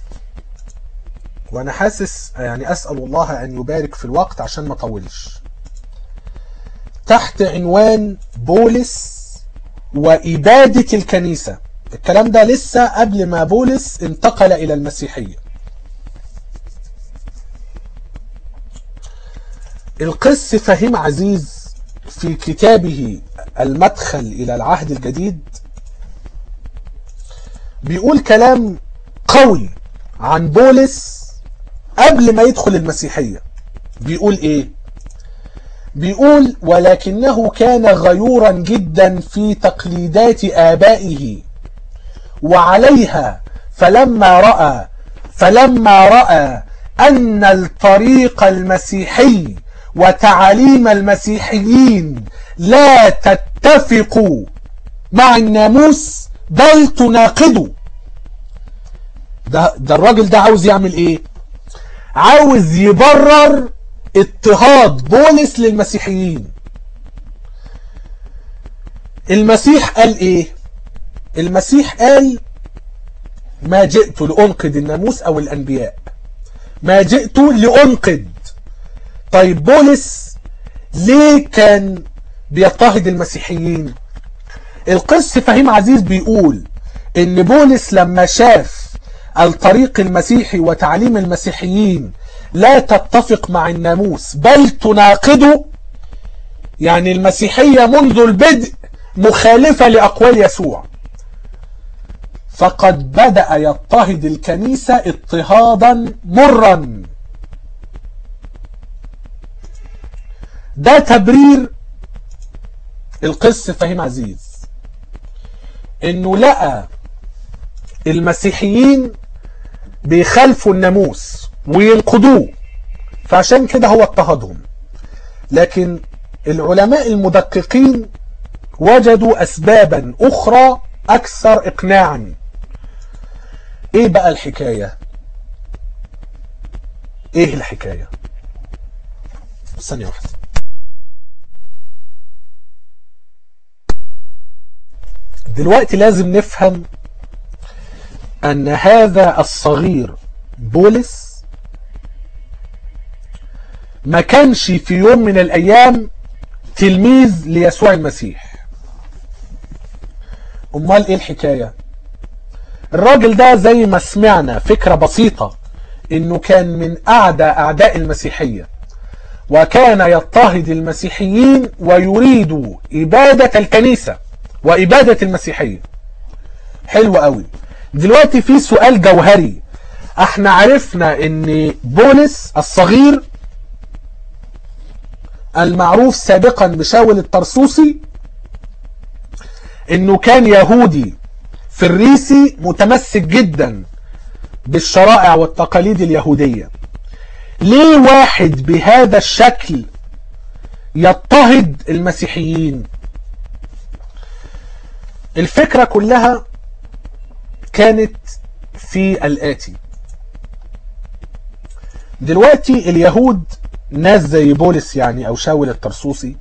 وانا حاسس يعني اسال الله ان يبارك في الوقت عشان ما اطولش تحت عنوان بولس وإبادة الكنيسة الكلام ده لسه قبل ما بولس انتقل إلى المسيحية القس فهيم عزيز في كتابه المدخل إلى العهد الجديد بيقول كلام قوي عن بولس قبل ما يدخل المسيحية بيقول ايه بيقول ولكنه كان غيورا جدا في تقليدات آبائه وعليها فلما رأى فلما رأى أن الطريق المسيحي وتعاليم المسيحيين لا تتفق مع الناموس بل تناقضه ده, ده الراجل ده عاوز يعمل ايه عاوز يبرر اضطهاد بولس للمسيحيين المسيح قال ايه المسيح قال ما جئت لأنقذ الناموس او الانبياء ما جئت لأنقذ طيب بولس ليه كان بيضطهد المسيحيين القس فهيم عزيز بيقول ان بولس لما شاف الطريق المسيحي وتعليم المسيحيين لا تتفق مع الناموس بل تناقضه يعني المسيحية منذ البدء مخالفة لأقوال يسوع فقد بدأ يضطهد الكنيسة اضطهادا مرا ده تبرير القس فهيم عزيز انه لقى المسيحيين بيخالفوا الناموس وينقضوه فعشان كده هو اضطهدهم لكن العلماء المدققين وجدوا اسبابا اخرى اكثر اقناعا ايه بقى الحكاية ايه الحكاية ثانية واحدة دلوقتي لازم نفهم ان هذا الصغير بولس ما كانش في يوم من الايام تلميذ ليسوع المسيح امال ايه الحكاية الراجل ده زي ما سمعنا فكرة بسيطة انه كان من اعدى اعداء المسيحية وكان يضطهد المسيحيين ويريد ابادة الكنيسة وابادة المسيحية حلو قوي دلوقتي في سؤال جوهري احنا عرفنا ان بولس الصغير المعروف سابقا بشاول الطرسوسي انه كان يهودي فريسي متمسك جدا بالشرائع والتقاليد اليهودية ليه واحد بهذا الشكل يضطهد المسيحيين الفكرة كلها كانت في الآتي دلوقتي اليهود ناس زي بولس يعني أو شاول الطرسوسي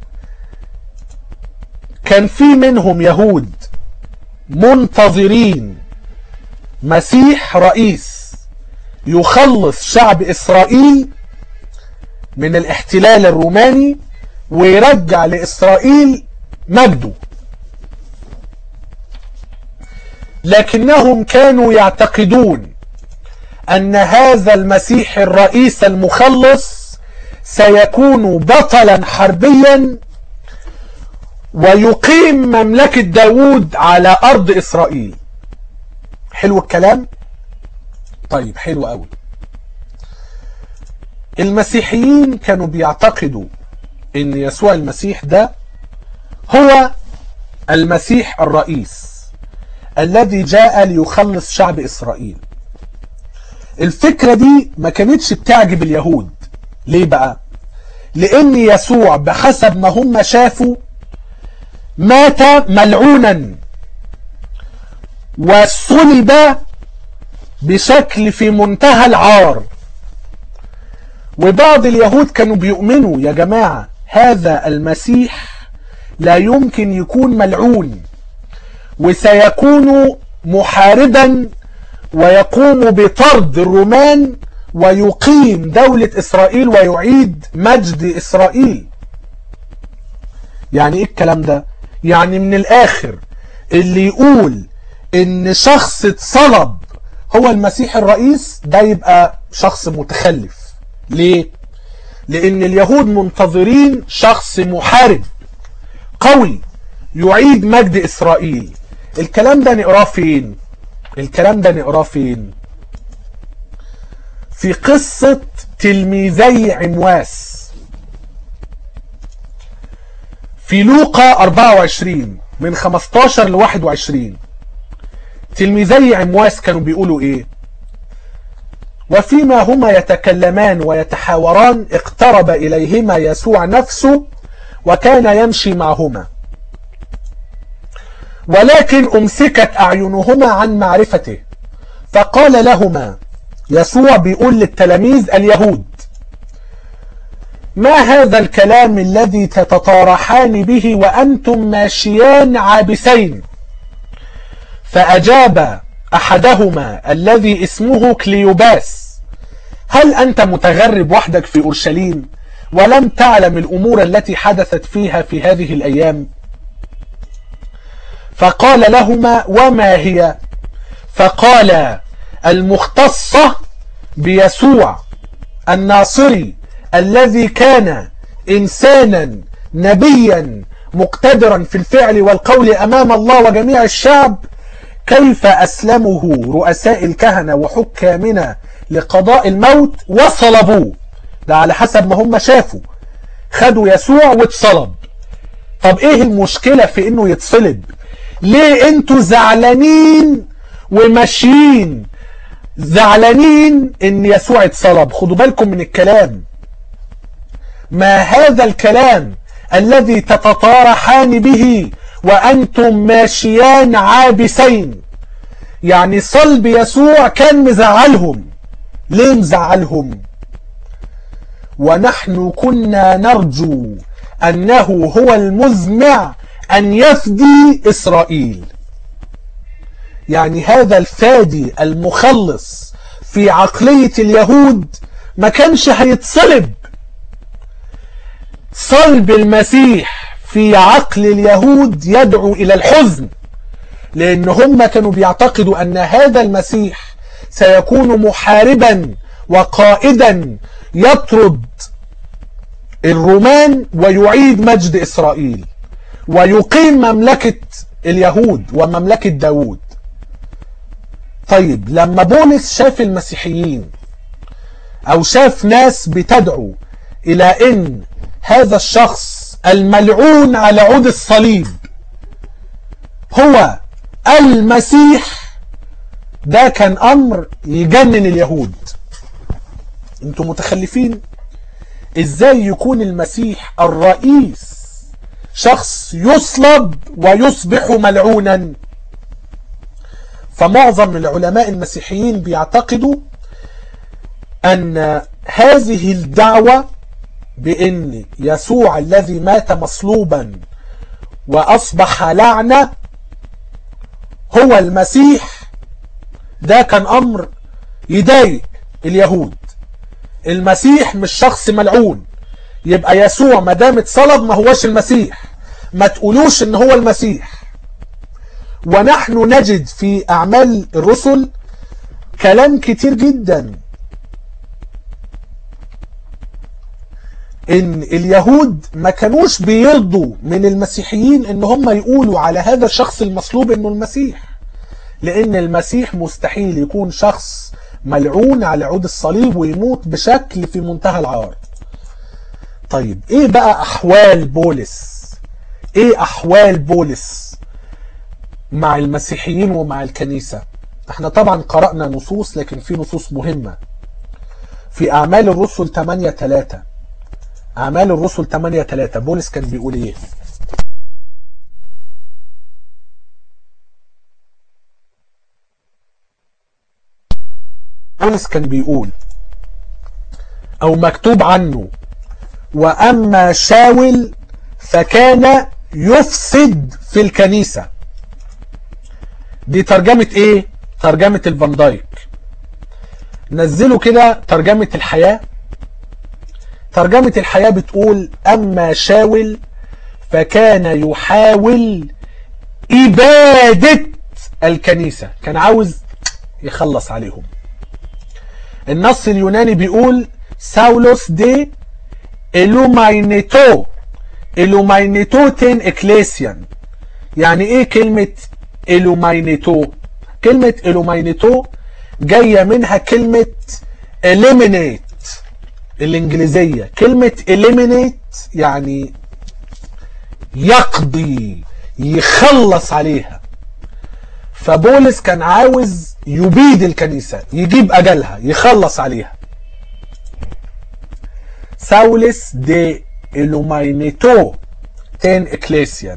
كان في منهم يهود منتظرين مسيح رئيس يخلص شعب إسرائيل من الاحتلال الروماني ويرجع لإسرائيل مجده لكنهم كانوا يعتقدون أن هذا المسيح الرئيس المخلص سيكون بطلا حربيا ويقيم مملكة داود على أرض إسرائيل حلو الكلام طيب حلو قوي المسيحيين كانوا بيعتقدوا ان يسوع المسيح ده هو المسيح الرئيس الذي جاء ليخلص شعب إسرائيل الفكرة دي ما كانتش بتعجب اليهود ليه بقى لأن يسوع بحسب ما هم شافوا مات ملعونا وصلب بشكل في منتهى العار وبعض اليهود كانوا بيؤمنوا يا جماعة هذا المسيح لا يمكن يكون ملعون وسيكون محاربا ويقوم بطرد الرومان ويقيم دولة إسرائيل ويعيد مجد إسرائيل يعني إيه الكلام ده يعني من الآخر اللي يقول إن شخص اتصلب هو المسيح الرئيس ده يبقى شخص متخلف ليه لأن اليهود منتظرين شخص محارب قوي يعيد مجد إسرائيل الكلام ده نقراه فين الكلام ده نقراه فين في قصة تلميذي عمواس في لوقا 24 من 15 ل 21 تلميذي عمواس كانوا بيقولوا ايه وفيما هما يتكلمان ويتحاوران اقترب إليهما يسوع نفسه وكان يمشي معهما ولكن أمسكت أعينهما عن معرفته فقال لهما يسوع بيقول للتلاميذ اليهود ما هذا الكلام الذي تتطارحان به وأنتم ماشيان عابسين فأجاب أحدهما الذي اسمه كليوباس هل أنت متغرب وحدك في أورشليم ولم تعلم الأمور التي حدثت فيها في هذه الأيام فقال لهما وما هي فقال المختصة بيسوع الناصري الذي كان إنسانا نبيا مقتدرا في الفعل والقول أمام الله وجميع الشعب كيف أسلمه رؤساء الكهنة وحكامنا لقضاء الموت وصلبوه ده على حسب ما هم شافوا خدوا يسوع واتصلب طب ايه المشكلة في انه يتصلب ليه انتوا زعلانين وماشيين زعلانين ان يسوع اتصلب خدوا بالكم من الكلام ما هذا الكلام الذي تتطارحان به وأنتم ماشيان عابسين يعني صلب يسوع كان مزعلهم ليه مزعلهم ونحن كنا نرجو أنه هو المزمع أن يفدي إسرائيل يعني هذا الفادي المخلص في عقلية اليهود ما كانش هيتصلب صلب المسيح في عقل اليهود يدعو إلى الحزن لأن هم كانوا بيعتقدوا أن هذا المسيح سيكون محاربا وقائدا يطرد الرومان ويعيد مجد إسرائيل ويقيم مملكة اليهود ومملكة داود طيب لما بولس شاف المسيحيين أو شاف ناس بتدعو إلى أن هذا الشخص الملعون على عود الصليب هو المسيح ده كان أمر يجنن اليهود انتم متخلفين ازاي يكون المسيح الرئيس شخص يصلب ويصبح ملعونا فمعظم العلماء المسيحيين بيعتقدوا ان هذه الدعوة بان يسوع الذي مات مصلوبا واصبح لعنة هو المسيح ده كان امر يضايق اليهود المسيح مش شخص ملعون يبقى يسوع ما دام اتصلب ما هوش المسيح ما تقولوش ان هو المسيح ونحن نجد في اعمال الرسل كلام كتير جدا ان اليهود ما كانوش بيرضوا من المسيحيين ان هم يقولوا على هذا الشخص المصلوب انه المسيح لان المسيح مستحيل يكون شخص ملعون على عود الصليب ويموت بشكل في منتهى العار طيب ايه بقى احوال بولس ايه احوال بولس مع المسيحيين ومع الكنيسة احنا طبعا قرأنا نصوص لكن في نصوص مهمة في اعمال الرسل 8 3 اعمال الرسل 8 3 بولس كان بيقول ايه بولس كان بيقول او مكتوب عنه واما شاول فكان يفسد في الكنيسة دي ترجمة ايه ترجمة الفان دايك نزلوا كده ترجمة الحياة ترجمة الحياة بتقول اما شاول فكان يحاول ابادة الكنيسة كان عاوز يخلص عليهم النص اليوناني بيقول ساولوس دي إلوماينيتو إلوماينيتو تين إكليسيان يعني إيه كلمة إلوماينيتو كلمة إلوماينيتو جاية منها كلمة eliminate الإنجليزية كلمة eliminate يعني يقضي يخلص عليها فبولس كان عاوز يبيد الكنيسة يجيب أجلها يخلص عليها ساولس دي إلوماينيتو تين إكليسيان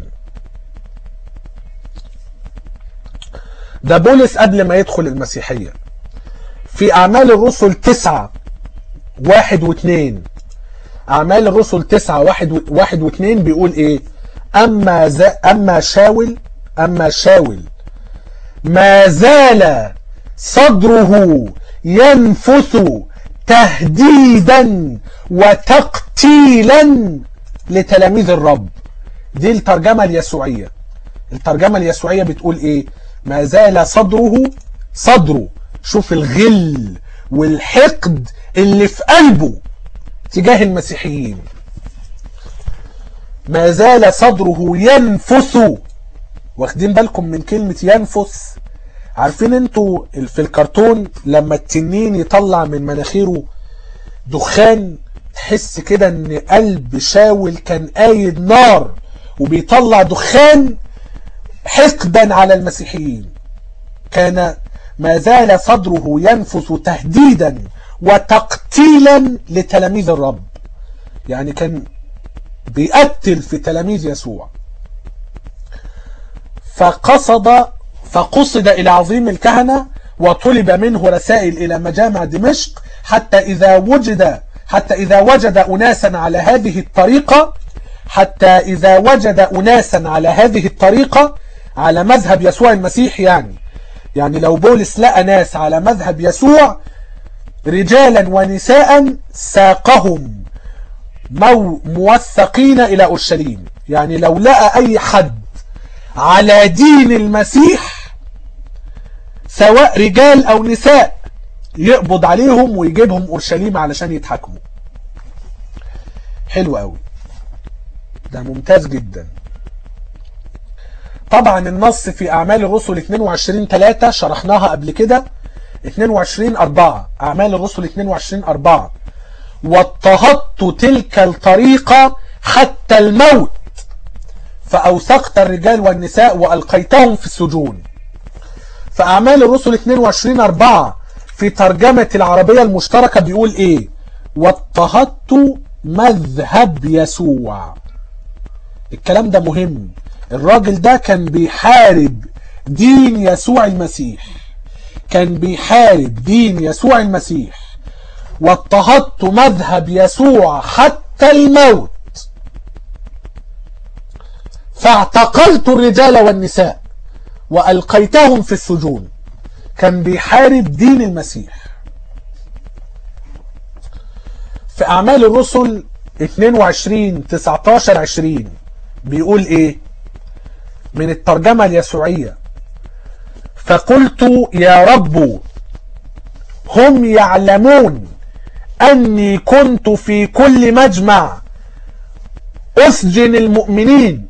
ده بولس قبل ما يدخل المسيحية في أعمال الرسل تسعة واحد واثنين أعمال الرسل 9 واحد و- واحد واثنين بيقول إيه أما, ز... أما شاول أما شاول ما زال صدره ينفث تهديدا وتقتيلا لتلاميذ الرب دي الترجمة اليسوعية الترجمة اليسوعية بتقول ايه ما زال صدره صدره شوف الغل والحقد اللي في قلبه تجاه المسيحيين ما زال صدره ينفث واخدين بالكم من كلمة ينفث عارفين انتوا في الكرتون لما التنين يطلع من مناخيره دخان تحس كده ان قلب شاول كان قايد نار وبيطلع دخان حقدا على المسيحيين كان ما زال صدره ينفث تهديدا وتقتيلا لتلاميذ الرب يعني كان بيقتل في تلاميذ يسوع فقصد فقصد إلى عظيم الكهنة وطلب منه رسائل إلى مجامع دمشق حتى إذا وجد حتى إذا وجد أناسا على هذه الطريقة حتى إذا وجد أناسا على هذه الطريقة على مذهب يسوع المسيح يعني يعني لو بولس لقى ناس على مذهب يسوع رجالا ونساء ساقهم مو موثقين إلى أورشليم يعني لو لقى أي حد على دين المسيح سواء رجال أو نساء يقبض عليهم ويجيبهم أورشليم علشان يتحاكموا حلو قوي ده ممتاز جدا طبعا النص في أعمال الرسل 22 3 شرحناها قبل كده 22 4 أعمال الرسل 22 4 واضطهدت تلك الطريقة حتى الموت فأوثقت الرجال والنساء وألقيتهم في السجون فأعمال الرسل 22 4 في ترجمة العربية المشتركة بيقول إيه واضطهدت مذهب يسوع الكلام ده مهم الراجل ده كان بيحارب دين يسوع المسيح كان بيحارب دين يسوع المسيح واضطهدت مذهب يسوع حتى الموت فاعتقلت الرجال والنساء وألقيتهم في السجون كان بيحارب دين المسيح في أعمال الرسل 22 19 20 بيقول إيه من الترجمة اليسوعية فقلت يا رب هم يعلمون أني كنت في كل مجمع أسجن المؤمنين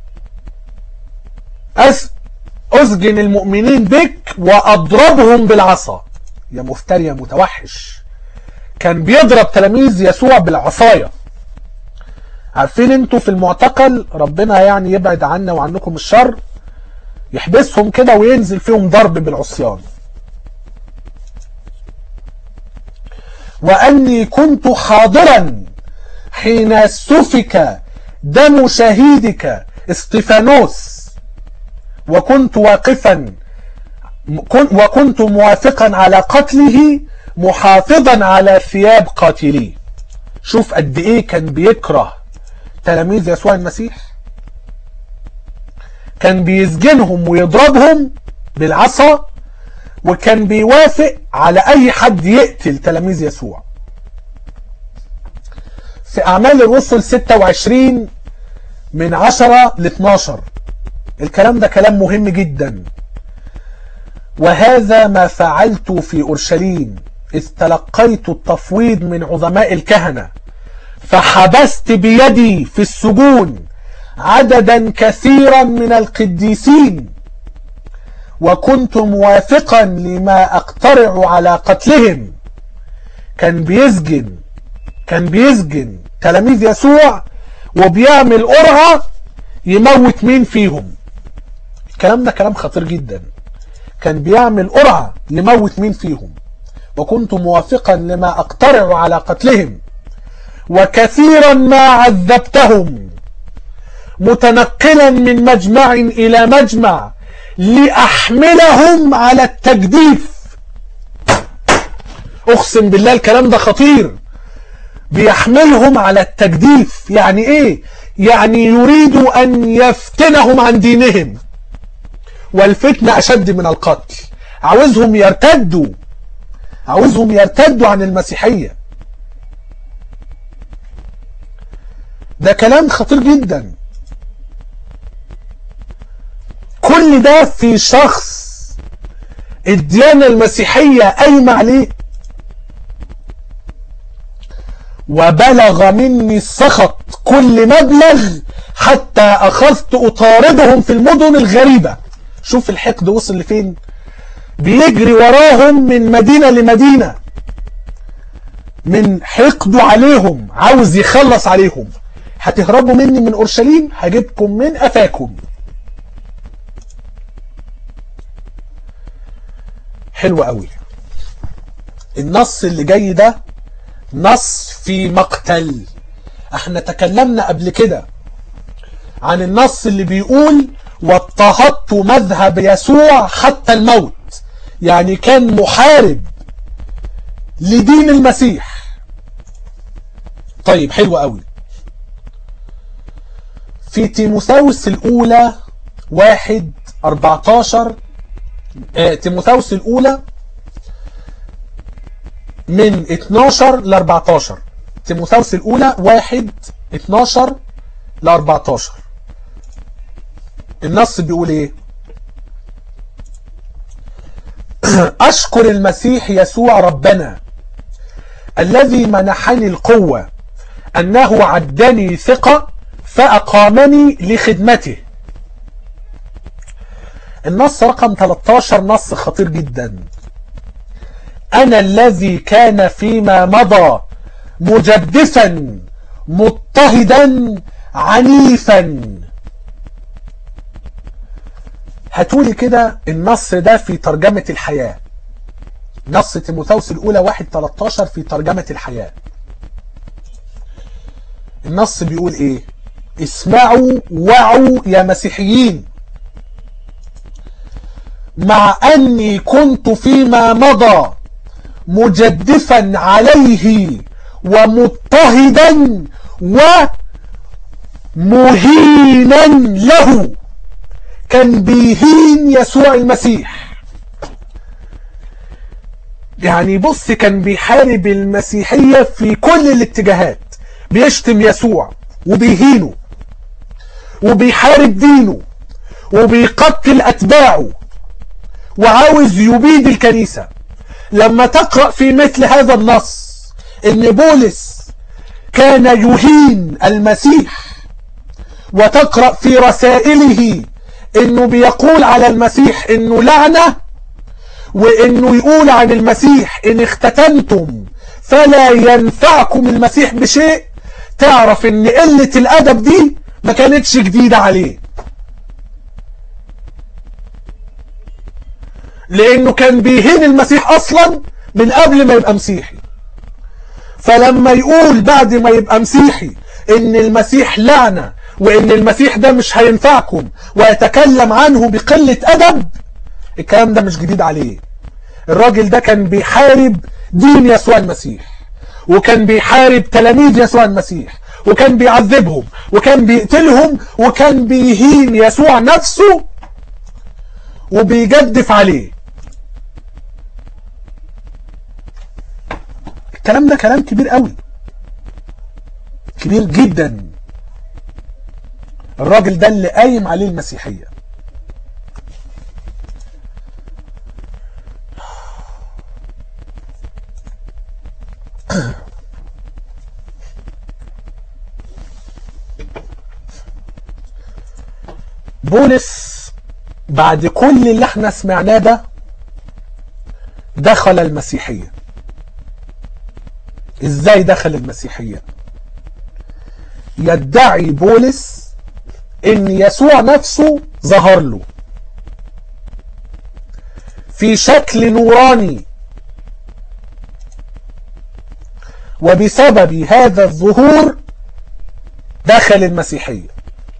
أس أسجن المؤمنين بك وأضربهم بالعصا يا مفتري يا متوحش كان بيضرب تلاميذ يسوع بالعصاية عارفين انتوا في المعتقل ربنا يعني يبعد عنا وعنكم الشر يحبسهم كده وينزل فيهم ضرب بالعصيان وأني كنت حاضرا حين سفك دم شهيدك استفانوس وكنت واقفا وكنت موافقا على قتله محافظا على ثياب قاتليه شوف قد ايه كان بيكره تلاميذ يسوع المسيح كان بيسجنهم ويضربهم بالعصا وكان بيوافق على اي حد يقتل تلاميذ يسوع في اعمال الرسل 26 من 10 ل 12 الكلام ده كلام مهم جدا وهذا ما فعلت في اورشليم اذ تلقيت التفويض من عظماء الكهنه فحبست بيدي في السجون عددا كثيرا من القديسين وكنت موافقا لما اقترع على قتلهم كان بيسجن كان بيسجن تلاميذ يسوع وبيعمل قرعة يموت مين فيهم الكلام ده كلام خطير جدا كان بيعمل قرعة يموت مين فيهم وكنت موافقا لما اقترع على قتلهم وكثيرا ما عذبتهم متنقلا من مجمع الى مجمع لأحملهم على التجديف أقسم بالله الكلام ده خطير
بيحملهم على التجديف يعني ايه يعني يريد ان يفتنهم عن دينهم والفتنة اشد من القتل عاوزهم يرتدوا عاوزهم يرتدوا عن المسيحية ده كلام خطير جدا كل ده في شخص الديانة المسيحية قايمة عليه وبلغ مني السخط كل مبلغ حتى أخذت أطاردهم في المدن الغريبة شوف الحقد وصل لفين بيجري وراهم من مدينة لمدينة من حقده عليهم عاوز يخلص عليهم هتهربوا مني من أورشليم هجيبكم من أفاكم حلو قوي النص اللي جاي ده نص في مقتل احنا تكلمنا قبل كده عن النص اللي بيقول واضطهدت مذهب يسوع حتى الموت يعني كان محارب لدين المسيح طيب حلو قوي في تيموثاوس الأولى واحد 14 آه تيموثاوس الأولى من 12 ل 14 تيموثاوس الأولى واحد 12 ل 14 النص بيقول ايه أشكر المسيح يسوع ربنا الذي منحني القوة أنه عدني ثقة فأقامني لخدمته النص رقم 13 نص خطير جدا أنا الذي كان فيما مضى مجدفا مضطهدا عنيفا هاتولي كده النص ده في ترجمة الحياة نص تيموثاوس الأولى واحد 13 في ترجمة الحياة النص بيقول ايه اسمعوا وعوا يا مسيحيين مع أني كنت فيما مضى مجدفا عليه ومضطهدا ومهينا له كان بيهين يسوع المسيح يعني بص كان بيحارب المسيحية في كل الاتجاهات بيشتم يسوع وبيهينه وبيحارب دينه وبيقتل أتباعه وعاوز يبيد الكنيسة لما تقرأ في مثل هذا النص ان بولس كان يهين المسيح وتقرأ في رسائله انه بيقول على المسيح انه لعنة وانه يقول عن المسيح ان اختتنتم فلا ينفعكم المسيح بشيء تعرف ان قلة الادب دي ما كانتش جديدة عليه لانه كان بيهين المسيح اصلا من قبل ما يبقى مسيحي فلما يقول بعد ما يبقى مسيحي ان المسيح لعنة وان المسيح ده مش هينفعكم ويتكلم عنه بقلة ادب الكلام ده مش جديد عليه الراجل ده كان بيحارب دين يسوع المسيح وكان بيحارب تلاميذ يسوع المسيح وكان بيعذبهم وكان بيقتلهم وكان بيهين يسوع نفسه وبيجدف عليه الكلام ده كلام كبير قوي كبير جدا الراجل ده اللي قايم عليه المسيحية بولس بعد كل اللي احنا سمعناه ده دخل المسيحية ازاي دخل المسيحية يدعي بولس ان يسوع نفسه ظهر له في شكل نوراني وبسبب هذا الظهور دخل المسيحية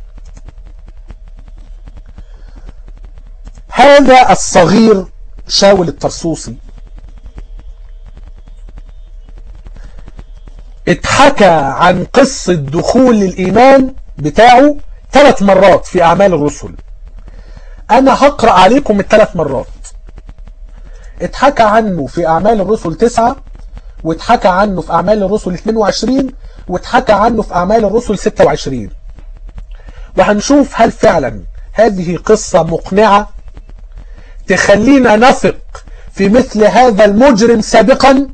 هذا الصغير شاول الطرسوسي اتحكى عن قصة دخول الإيمان بتاعه ثلاث مرات في أعمال الرسل أنا هقرأ عليكم الثلاث مرات اتحكى عنه في أعمال الرسل تسعة واتحكى عنه في أعمال الرسل 22 واتحكى عنه في أعمال الرسل 26 وهنشوف هل فعلا هذه قصة مقنعة تخلينا نثق في مثل هذا المجرم سابقا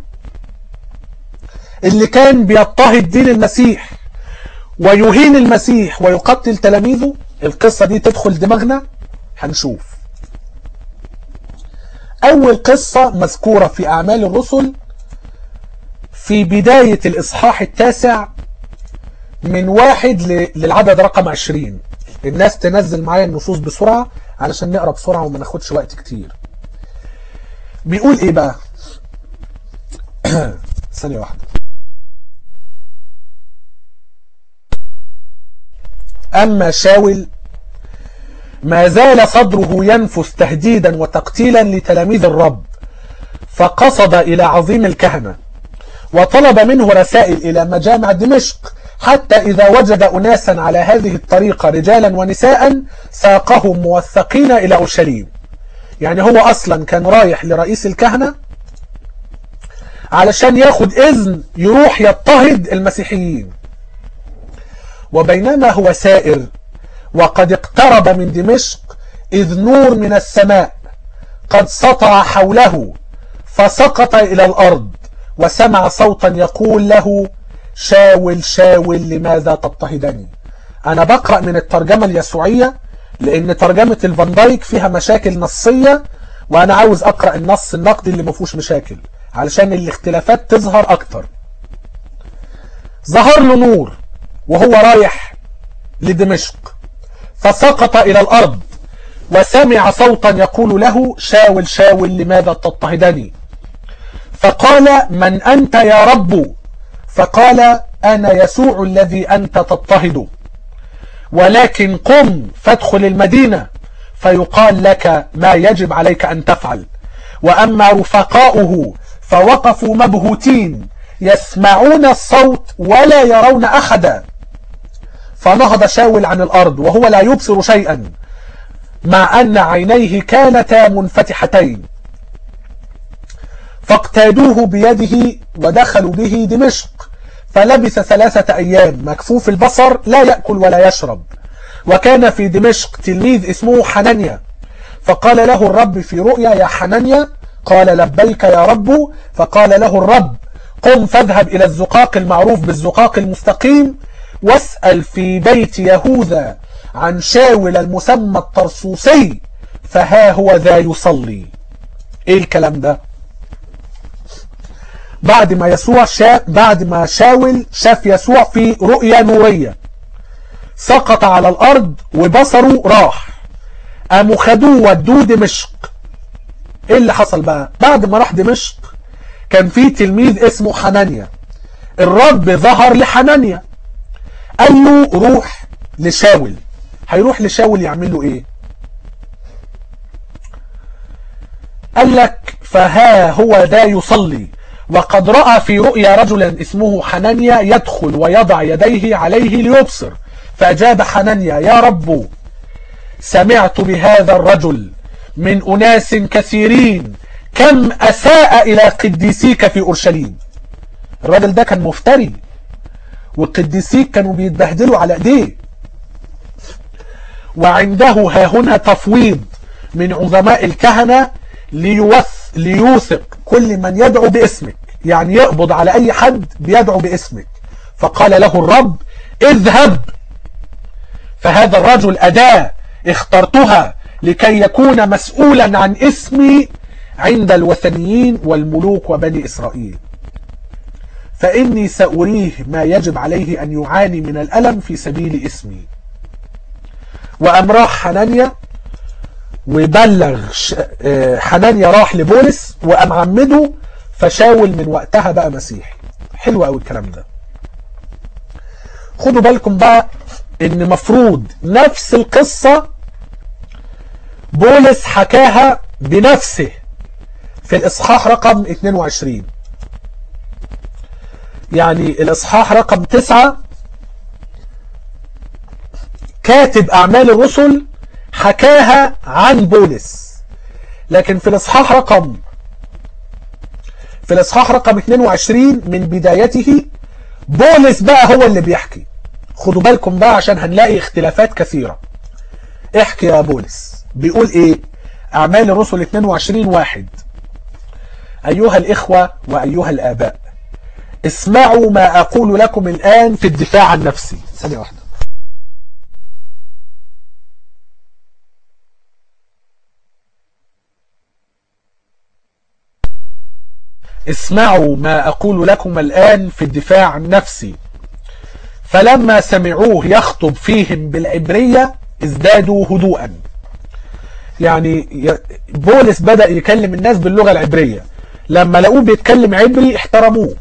اللي كان بيضطهد دين المسيح ويهين المسيح ويقتل تلاميذه القصة دي تدخل دماغنا هنشوف أول قصة مذكورة في أعمال الرسل في بداية الإصحاح التاسع من واحد للعدد رقم عشرين الناس تنزل معايا النصوص بسرعة علشان نقرأ بسرعة وما ناخدش وقت كتير بيقول ايه بقى ثانية واحدة أما شاول ما زال صدره ينفس تهديدا وتقتيلا لتلاميذ الرب فقصد إلى عظيم الكهنة وطلب منه رسائل إلى مجامع دمشق حتى إذا وجد أناسا على هذه الطريقة رجالا ونساء ساقهم موثقين إلى أورشليم يعني هو أصلا كان رايح لرئيس الكهنة علشان ياخد إذن يروح يضطهد المسيحيين وبينما هو سائر وقد اقترب من دمشق إذ نور من السماء قد سطع حوله فسقط إلى الأرض وسمع صوتا يقول له شاول شاول لماذا تضطهدني أنا بقرأ من الترجمة اليسوعية لأن ترجمة الفان دايك فيها مشاكل نصية وأنا عاوز أقرأ النص النقدي اللي ما فيهوش مشاكل علشان الاختلافات تظهر أكتر ظهر له نور وهو رايح لدمشق فسقط إلى الأرض وسمع صوتا يقول له شاول شاول لماذا تضطهدني فقال من أنت يا رب فقال أنا يسوع الذي أنت تضطهده ولكن قم فادخل المدينة فيقال لك ما يجب عليك أن تفعل وأما رفقاؤه فوقفوا مبهوتين يسمعون الصوت ولا يرون أحدا فنهض شاول عن الأرض وهو لا يبصر شيئا مع أن عينيه كانتا منفتحتين فاقتادوه بيده ودخلوا به دمشق فلبث ثلاثة أيام مكفوف البصر لا يأكل ولا يشرب وكان في دمشق تلميذ اسمه حنانيا فقال له الرب في رؤيا يا حنانيا قال لبيك يا رب فقال له الرب قم فاذهب إلى الزقاق المعروف بالزقاق المستقيم واسأل في بيت يهوذا عن شاول المسمى الطرسوسي فها هو ذا يصلي ايه الكلام ده بعد ما يسوع شا... بعد ما شاول شاف يسوع في رؤيا نورية سقط على الأرض وبصره راح قاموا خدوه ودوه دمشق ايه اللي حصل بقى بعد ما راح دمشق كان في تلميذ اسمه حنانيا الرب ظهر لحنانيا قال له روح لشاول هيروح لشاول يعمل له ايه قال لك فها هو ذا يصلي وقد رأى في رؤيا رجلا اسمه حنانيا يدخل ويضع يديه عليه ليبصر فأجاب حنانيا يا رب سمعت بهذا الرجل من أناس كثيرين كم أساء إلى قديسيك في أورشليم الراجل ده كان مفتري والقديسيك كانوا بيتبهدلوا على ايديه وعنده ها هنا تفويض من عظماء الكهنة ليوث ليوثق كل من يدعو باسمك يعني يقبض على اي حد بيدعو باسمك فقال له الرب اذهب فهذا الرجل أداة اخترتها لكي يكون مسؤولا عن اسمي عند الوثنيين والملوك وبني إسرائيل فإني سأريه ما يجب عليه أن يعاني من الألم في سبيل اسمي وأمراح حنانيا وبلغ حنانيا راح لبولس وقام عمده فشاول من وقتها بقى مسيحي حلو قوي الكلام ده خدوا بالكم بقى ان مفروض نفس القصة بولس حكاها بنفسه في الاصحاح رقم 22 يعني الإصحاح رقم تسعة كاتب أعمال الرسل حكاها عن بولس لكن في الإصحاح رقم في الإصحاح رقم 22 من بدايته بولس بقى هو اللي بيحكي خدوا بالكم بقى عشان هنلاقي اختلافات كثيرة احكي يا بولس بيقول ايه أعمال الرسل 22 واحد أيها الإخوة وأيها الآباء اسمعوا ما أقول لكم الآن في الدفاع عن نفسي ثانية واحدة اسمعوا ما أقول لكم الآن في الدفاع عن نفسي فلما سمعوه يخطب فيهم بالعبرية ازدادوا هدوءا يعني بولس بدأ يكلم الناس باللغة العبرية لما لقوه بيتكلم عبري احترموه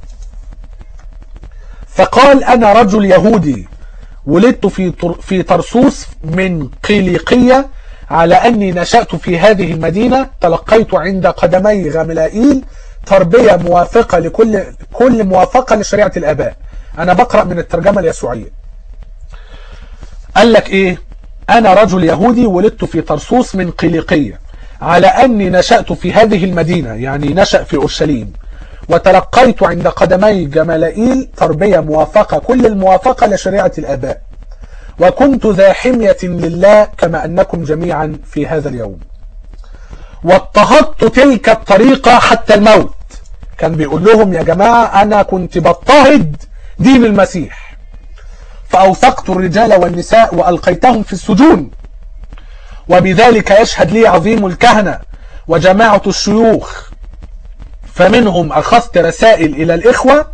فقال أنا رجل يهودي ولدت في في طرسوس من قيليقية على أني نشأت في هذه المدينة تلقيت عند قدمي غملائيل تربية موافقة لكل كل موافقة لشريعة الآباء أنا بقرأ من الترجمة اليسوعية قال لك إيه أنا رجل يهودي ولدت في طرسوس من قليقية على أني نشأت في هذه المدينة يعني نشأ في أورشليم وتلقيت عند قدمي جمالائيل تربية موافقة كل الموافقة لشريعة الآباء وكنت ذا حمية لله كما أنكم جميعا في هذا اليوم واضطهدت تلك الطريقة حتى الموت كان بيقول لهم يا جماعة أنا كنت بضطهد دين المسيح فأوثقت الرجال والنساء وألقيتهم في السجون وبذلك يشهد لي عظيم الكهنة وجماعة الشيوخ فمنهم أخذت رسائل إلى الإخوة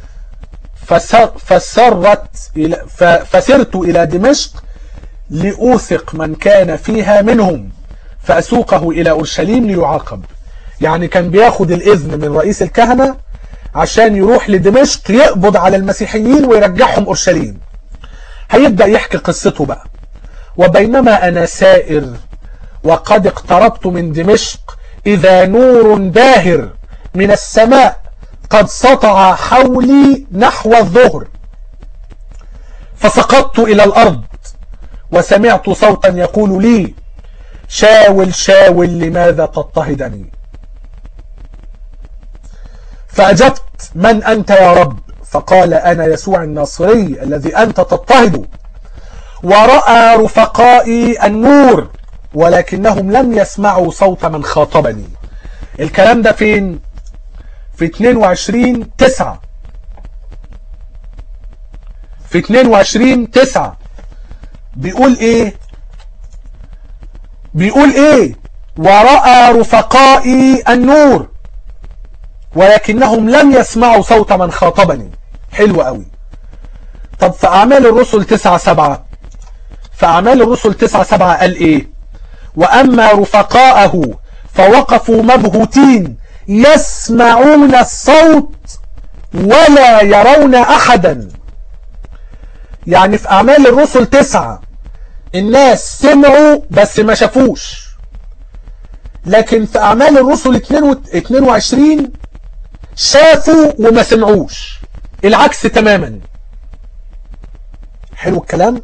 فسرت إلى فسرت إلى دمشق لأوثق من كان فيها منهم فأسوقه إلى أورشليم ليعاقب يعني كان بياخد الإذن من رئيس الكهنة عشان يروح لدمشق يقبض على المسيحيين ويرجعهم أورشليم هيبدأ يحكي قصته بقى وبينما أنا سائر وقد اقتربت من دمشق إذا نور باهر من السماء قد سطع حولي نحو الظهر فسقطت إلى الأرض وسمعت صوتا يقول لي شاول شاول لماذا تضطهدني فأجبت من أنت يا رب فقال أنا يسوع الناصري الذي أنت تضطهد ورأى رفقائي النور ولكنهم لم يسمعوا صوت من خاطبني الكلام ده فين في 22 9 في 22 9 بيقول ايه بيقول ايه ورأى رفقائي النور ولكنهم لم يسمعوا صوت من خاطبني حلو قوي طب في أعمال الرسل 9 7 في أعمال الرسل 9 7 قال ايه وأما رفقاءه فوقفوا مبهوتين يسمعون الصوت ولا يرون أحدا يعني في أعمال الرسل 9 الناس سمعوا بس ما شافوش لكن في أعمال الرسل 22 شافوا وما سمعوش العكس تماما حلو الكلام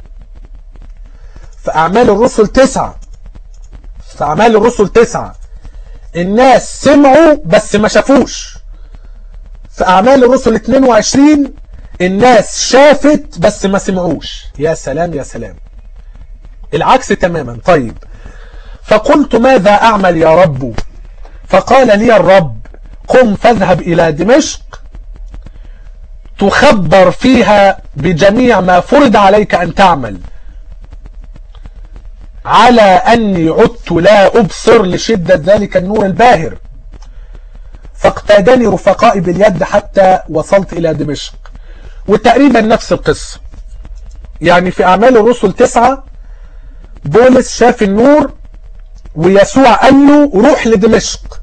في أعمال الرسل 9 في أعمال الرسل 9 الناس سمعوا بس ما شافوش في أعمال الرسل 22 الناس شافت بس ما سمعوش يا سلام يا سلام العكس تماما طيب فقلت ماذا أعمل يا رب فقال لي الرب قم فاذهب إلى دمشق تخبر فيها بجميع ما فرض عليك أن تعمل على أني عدت لا أبصر لشدة ذلك النور الباهر فاقتادني رفقائي باليد حتى وصلت إلى دمشق وتقريبا نفس القصة يعني في أعمال الرسل تسعة بولس شاف النور ويسوع قال له روح لدمشق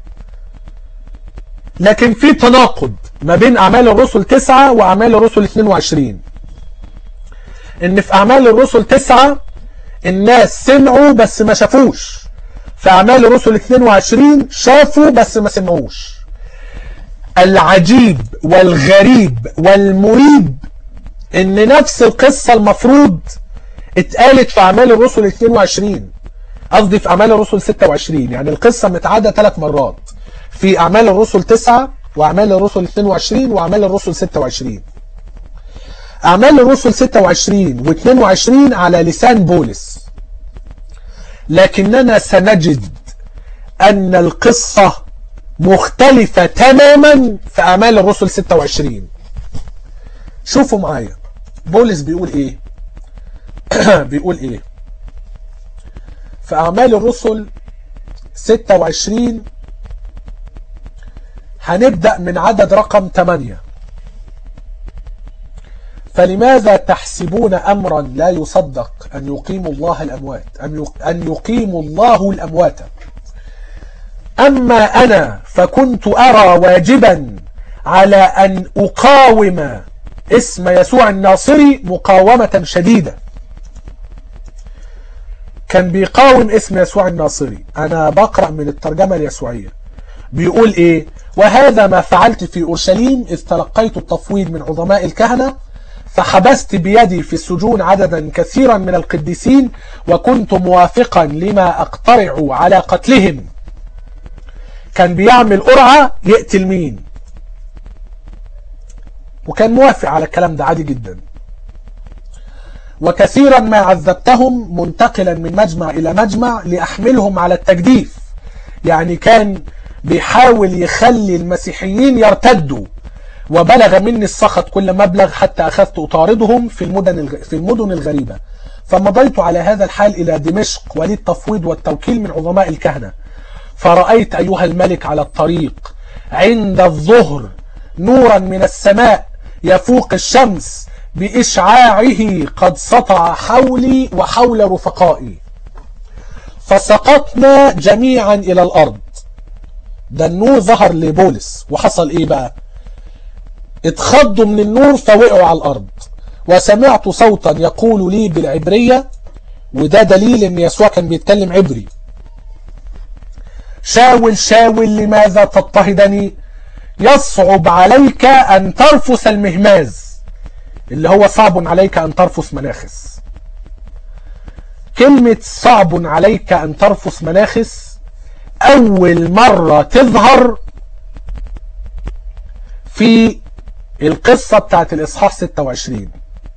لكن في تناقض ما بين أعمال الرسل تسعة وأعمال الرسل 22 إن في أعمال الرسل تسعة الناس سمعوا بس ما شافوش في أعمال الرسل 22 شافوا بس ما سمعوش العجيب والغريب والمريب ان نفس القصة المفروض اتقالت في اعمال الرسل 22 قصدي في اعمال الرسل 26 يعني القصة متعادة ثلاث مرات في اعمال الرسل 9 واعمال الرسل 22 واعمال الرسل 26 اعمال الرسل 26 و22 على لسان بولس لكننا سنجد ان القصة مختلفة تماما في اعمال الرسل 26 شوفوا معايا بولس بيقول ايه بيقول ايه في اعمال الرسل 26 هنبدأ من عدد رقم 8 فلماذا تحسبون أمرا لا يصدق أن يقيم الله الأموات أن يقيم الله الأموات أما أنا فكنت أرى واجبا على أن أقاوم اسم يسوع الناصري مقاومة شديدة كان بيقاوم اسم يسوع الناصري أنا بقرأ من الترجمة اليسوعية بيقول إيه وهذا ما فعلت في أورشليم إذ تلقيت التفويض من عظماء الكهنة فحبست بيدي في السجون عددا كثيرا من القديسين وكنت موافقا لما أقترع على قتلهم كان بيعمل قرعة يقتل مين وكان موافق على الكلام ده عادي جدا وكثيرا ما عذبتهم منتقلا من مجمع إلى مجمع لأحملهم على التجديف يعني كان بيحاول يخلي المسيحيين يرتدوا وبلغ مني السخط كل مبلغ حتى أخذت أطاردهم في المدن في المدن الغريبة فمضيت على هذا الحال إلى دمشق وللتفويض والتوكيل من عظماء الكهنة فرأيت أيها الملك على الطريق عند الظهر نورا من السماء يفوق الشمس بإشعاعه قد سطع حولي وحول رفقائي فسقطنا جميعا إلى الأرض ده النور ظهر لبولس وحصل إيه بقى اتخضوا من النور فوقعوا على الأرض وسمعت صوتا يقول لي بالعبرية وده دليل ان يسوع كان بيتكلم عبري شاول شاول لماذا تضطهدني يصعب عليك أن ترفس المهماز اللي هو صعب عليك أن ترفس مناخس كلمة صعب عليك أن ترفس مناخس أول مرة تظهر في القصة بتاعت الإصحاح 26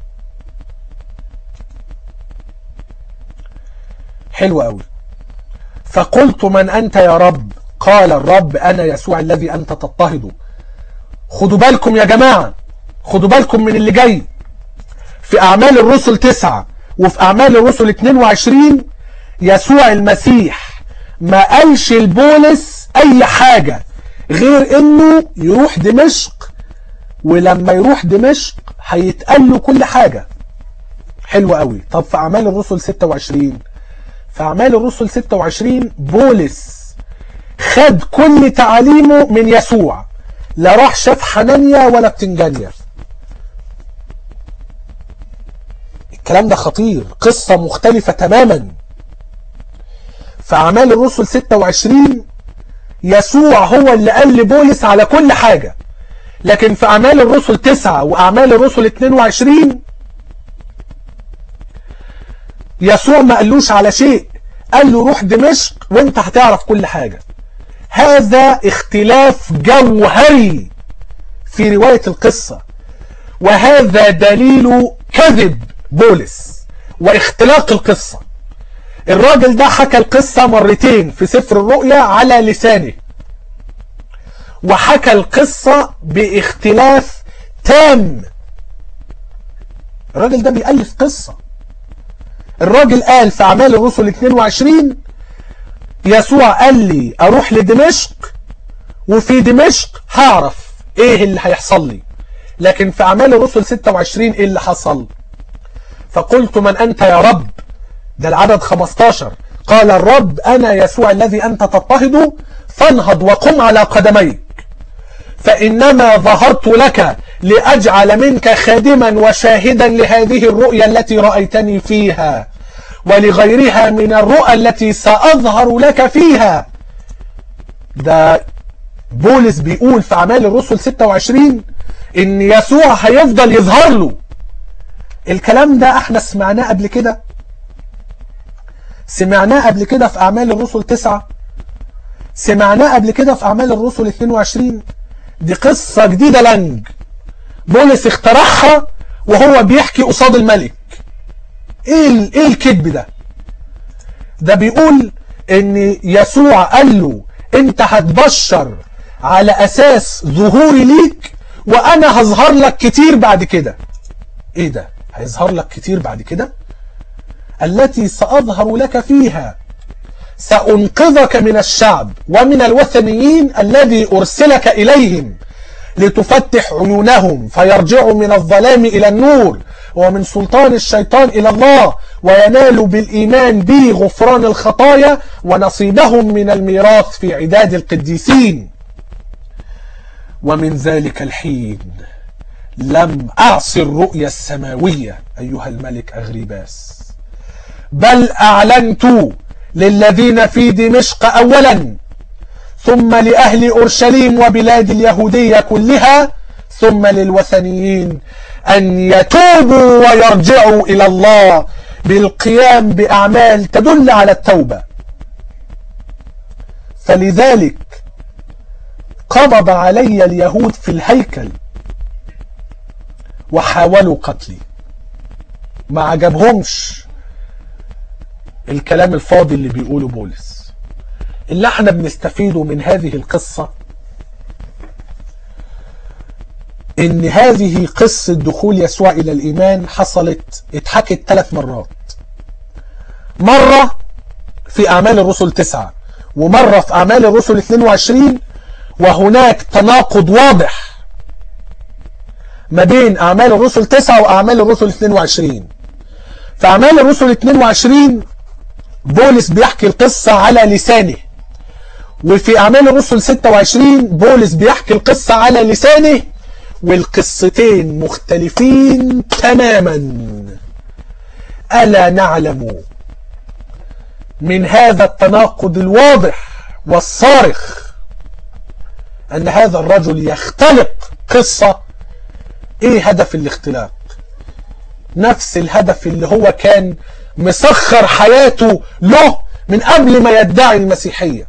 حلو قوي فقلت من أنت يا رب قال الرب أنا يسوع الذي أنت تضطهده خدوا بالكم يا جماعة خدوا بالكم من اللي جاي في أعمال الرسل 9 وفي أعمال الرسل 22 يسوع المسيح ما قالش لبولس أي حاجة غير إنه يروح دمشق ولما يروح دمشق هيتقال له كل حاجة حلو قوي طب في أعمال الرسل 26 في أعمال الرسل 26 بولس خد كل تعاليمه من يسوع لا راح شاف حنانيا ولا بتنجانيا الكلام ده خطير قصة مختلفة تماما في أعمال الرسل 26 يسوع هو اللي قال لبولس على كل حاجة لكن في أعمال الرسل 9 وأعمال الرسل 22 يسوع ما قالوش على شيء قال له روح دمشق وانت هتعرف كل حاجة هذا اختلاف جوهري في رواية القصة وهذا دليل كذب بولس واختلاق القصة الراجل ده حكى القصة مرتين في سفر الرؤيا على لسانه وحكى القصة باختلاف تام الراجل ده بيألف قصة الراجل قال في أعمال الرسل 22 يسوع قال لي أروح لدمشق وفي دمشق هعرف إيه اللي هيحصل لي لكن في أعمال الرسل 26 إيه اللي حصل فقلت من أنت يا رب ده العدد 15 قال الرب أنا يسوع الذي أنت تضطهده فانهض وقم على قدميك فإنما ظهرت لك لأجعل منك خادما وشاهدا لهذه الرؤيا التي رأيتني فيها ولغيرها من الرؤى التي سأظهر لك فيها ده بولس بيقول في أعمال الرسل 26 إن يسوع هيفضل يظهر له الكلام ده احنا سمعناه قبل كده سمعناه قبل كده في أعمال الرسل 9 سمعناه قبل كده في أعمال الرسل 22 دي قصة جديدة لنج بولس اخترعها وهو بيحكي قصاد الملك ايه ال- ايه الكذب ده ده بيقول ان يسوع قال له انت هتبشر على اساس ظهوري ليك وانا هظهر لك كتير بعد كده ايه ده هيظهر لك كتير بعد كده التي ساظهر لك فيها سانقذك من الشعب ومن الوثنيين الذي ارسلك اليهم لتفتح عيونهم فيرجعوا من الظلام الى النور ومن سلطان الشيطان الى الله وينالوا بالايمان بي غفران الخطايا ونصيبهم من الميراث في عداد القديسين ومن ذلك الحين لم اعص الرؤيا السماويه ايها الملك اغريباس بل اعلنت للذين في دمشق اولا ثم لأهل أورشليم وبلاد اليهودية كلها ثم للوثنيين أن يتوبوا ويرجعوا إلى الله بالقيام بأعمال تدل على التوبة فلذلك قبض علي اليهود في الهيكل وحاولوا قتلي ما عجبهمش الكلام الفاضي اللي بيقوله بولس اللي احنا بنستفيده من هذه القصة ان هذه قصة دخول يسوع الى الايمان حصلت اتحكت ثلاث مرات مرة في اعمال الرسل تسعة ومرة في اعمال الرسل 22 وهناك تناقض واضح ما بين اعمال الرسل تسعة واعمال الرسل 22 في اعمال الرسل 22 بولس بيحكي القصة على لسانه وفي أعمال الرسل 26 بولس بيحكي القصة على لسانه والقصتين مختلفين تماما ألا نعلم من هذا التناقض الواضح والصارخ أن هذا الرجل يختلق قصة إيه هدف الاختلاق نفس الهدف اللي هو كان مسخر حياته له من قبل ما يدعي المسيحيه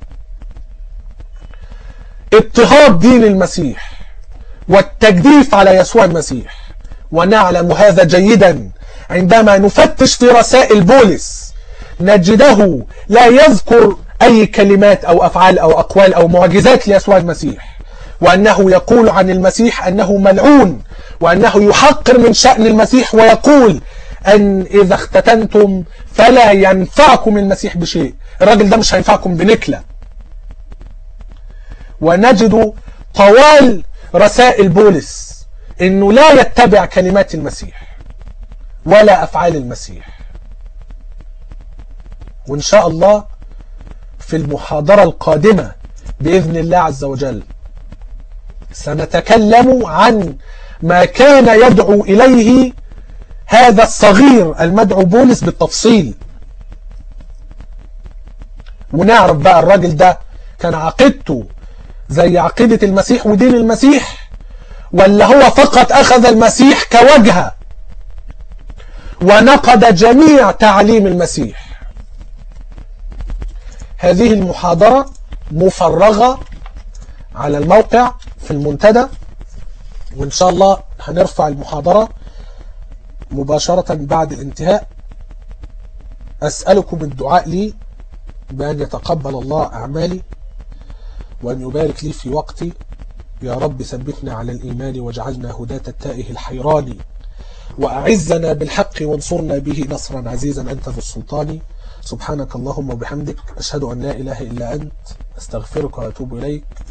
اضطهاد دين المسيح والتجديف على يسوع المسيح ونعلم هذا جيدا عندما نفتش في رسائل بولس نجده لا يذكر أي كلمات أو أفعال أو أقوال أو معجزات ليسوع المسيح وأنه يقول عن المسيح أنه ملعون وأنه يحقر من شأن المسيح ويقول أن إذا اختتنتم فلا ينفعكم المسيح بشيء الراجل ده مش هينفعكم بنكلة ونجد طوال رسائل بولس انه لا يتبع كلمات المسيح ولا افعال المسيح وان شاء الله في المحاضرة القادمة باذن الله عز وجل سنتكلم عن ما كان يدعو اليه هذا الصغير المدعو بولس بالتفصيل ونعرف بقى الراجل ده كان عقيدته زي عقيدة المسيح ودين المسيح ولا هو فقط أخذ المسيح كوجهة ونقد جميع تعليم المسيح هذه المحاضرة مفرغة على الموقع في المنتدى وإن شاء الله هنرفع المحاضرة مباشرة بعد الانتهاء أسألكم الدعاء لي بأن يتقبل الله أعمالي وأن يبارك لي في وقتي يا رب ثبتنا على الإيمان واجعلنا هداة التائه الحيران وأعزنا بالحق وانصرنا به نصرا عزيزا أنت ذو السلطان سبحانك اللهم وبحمدك أشهد أن لا إله إلا أنت أستغفرك وأتوب إليك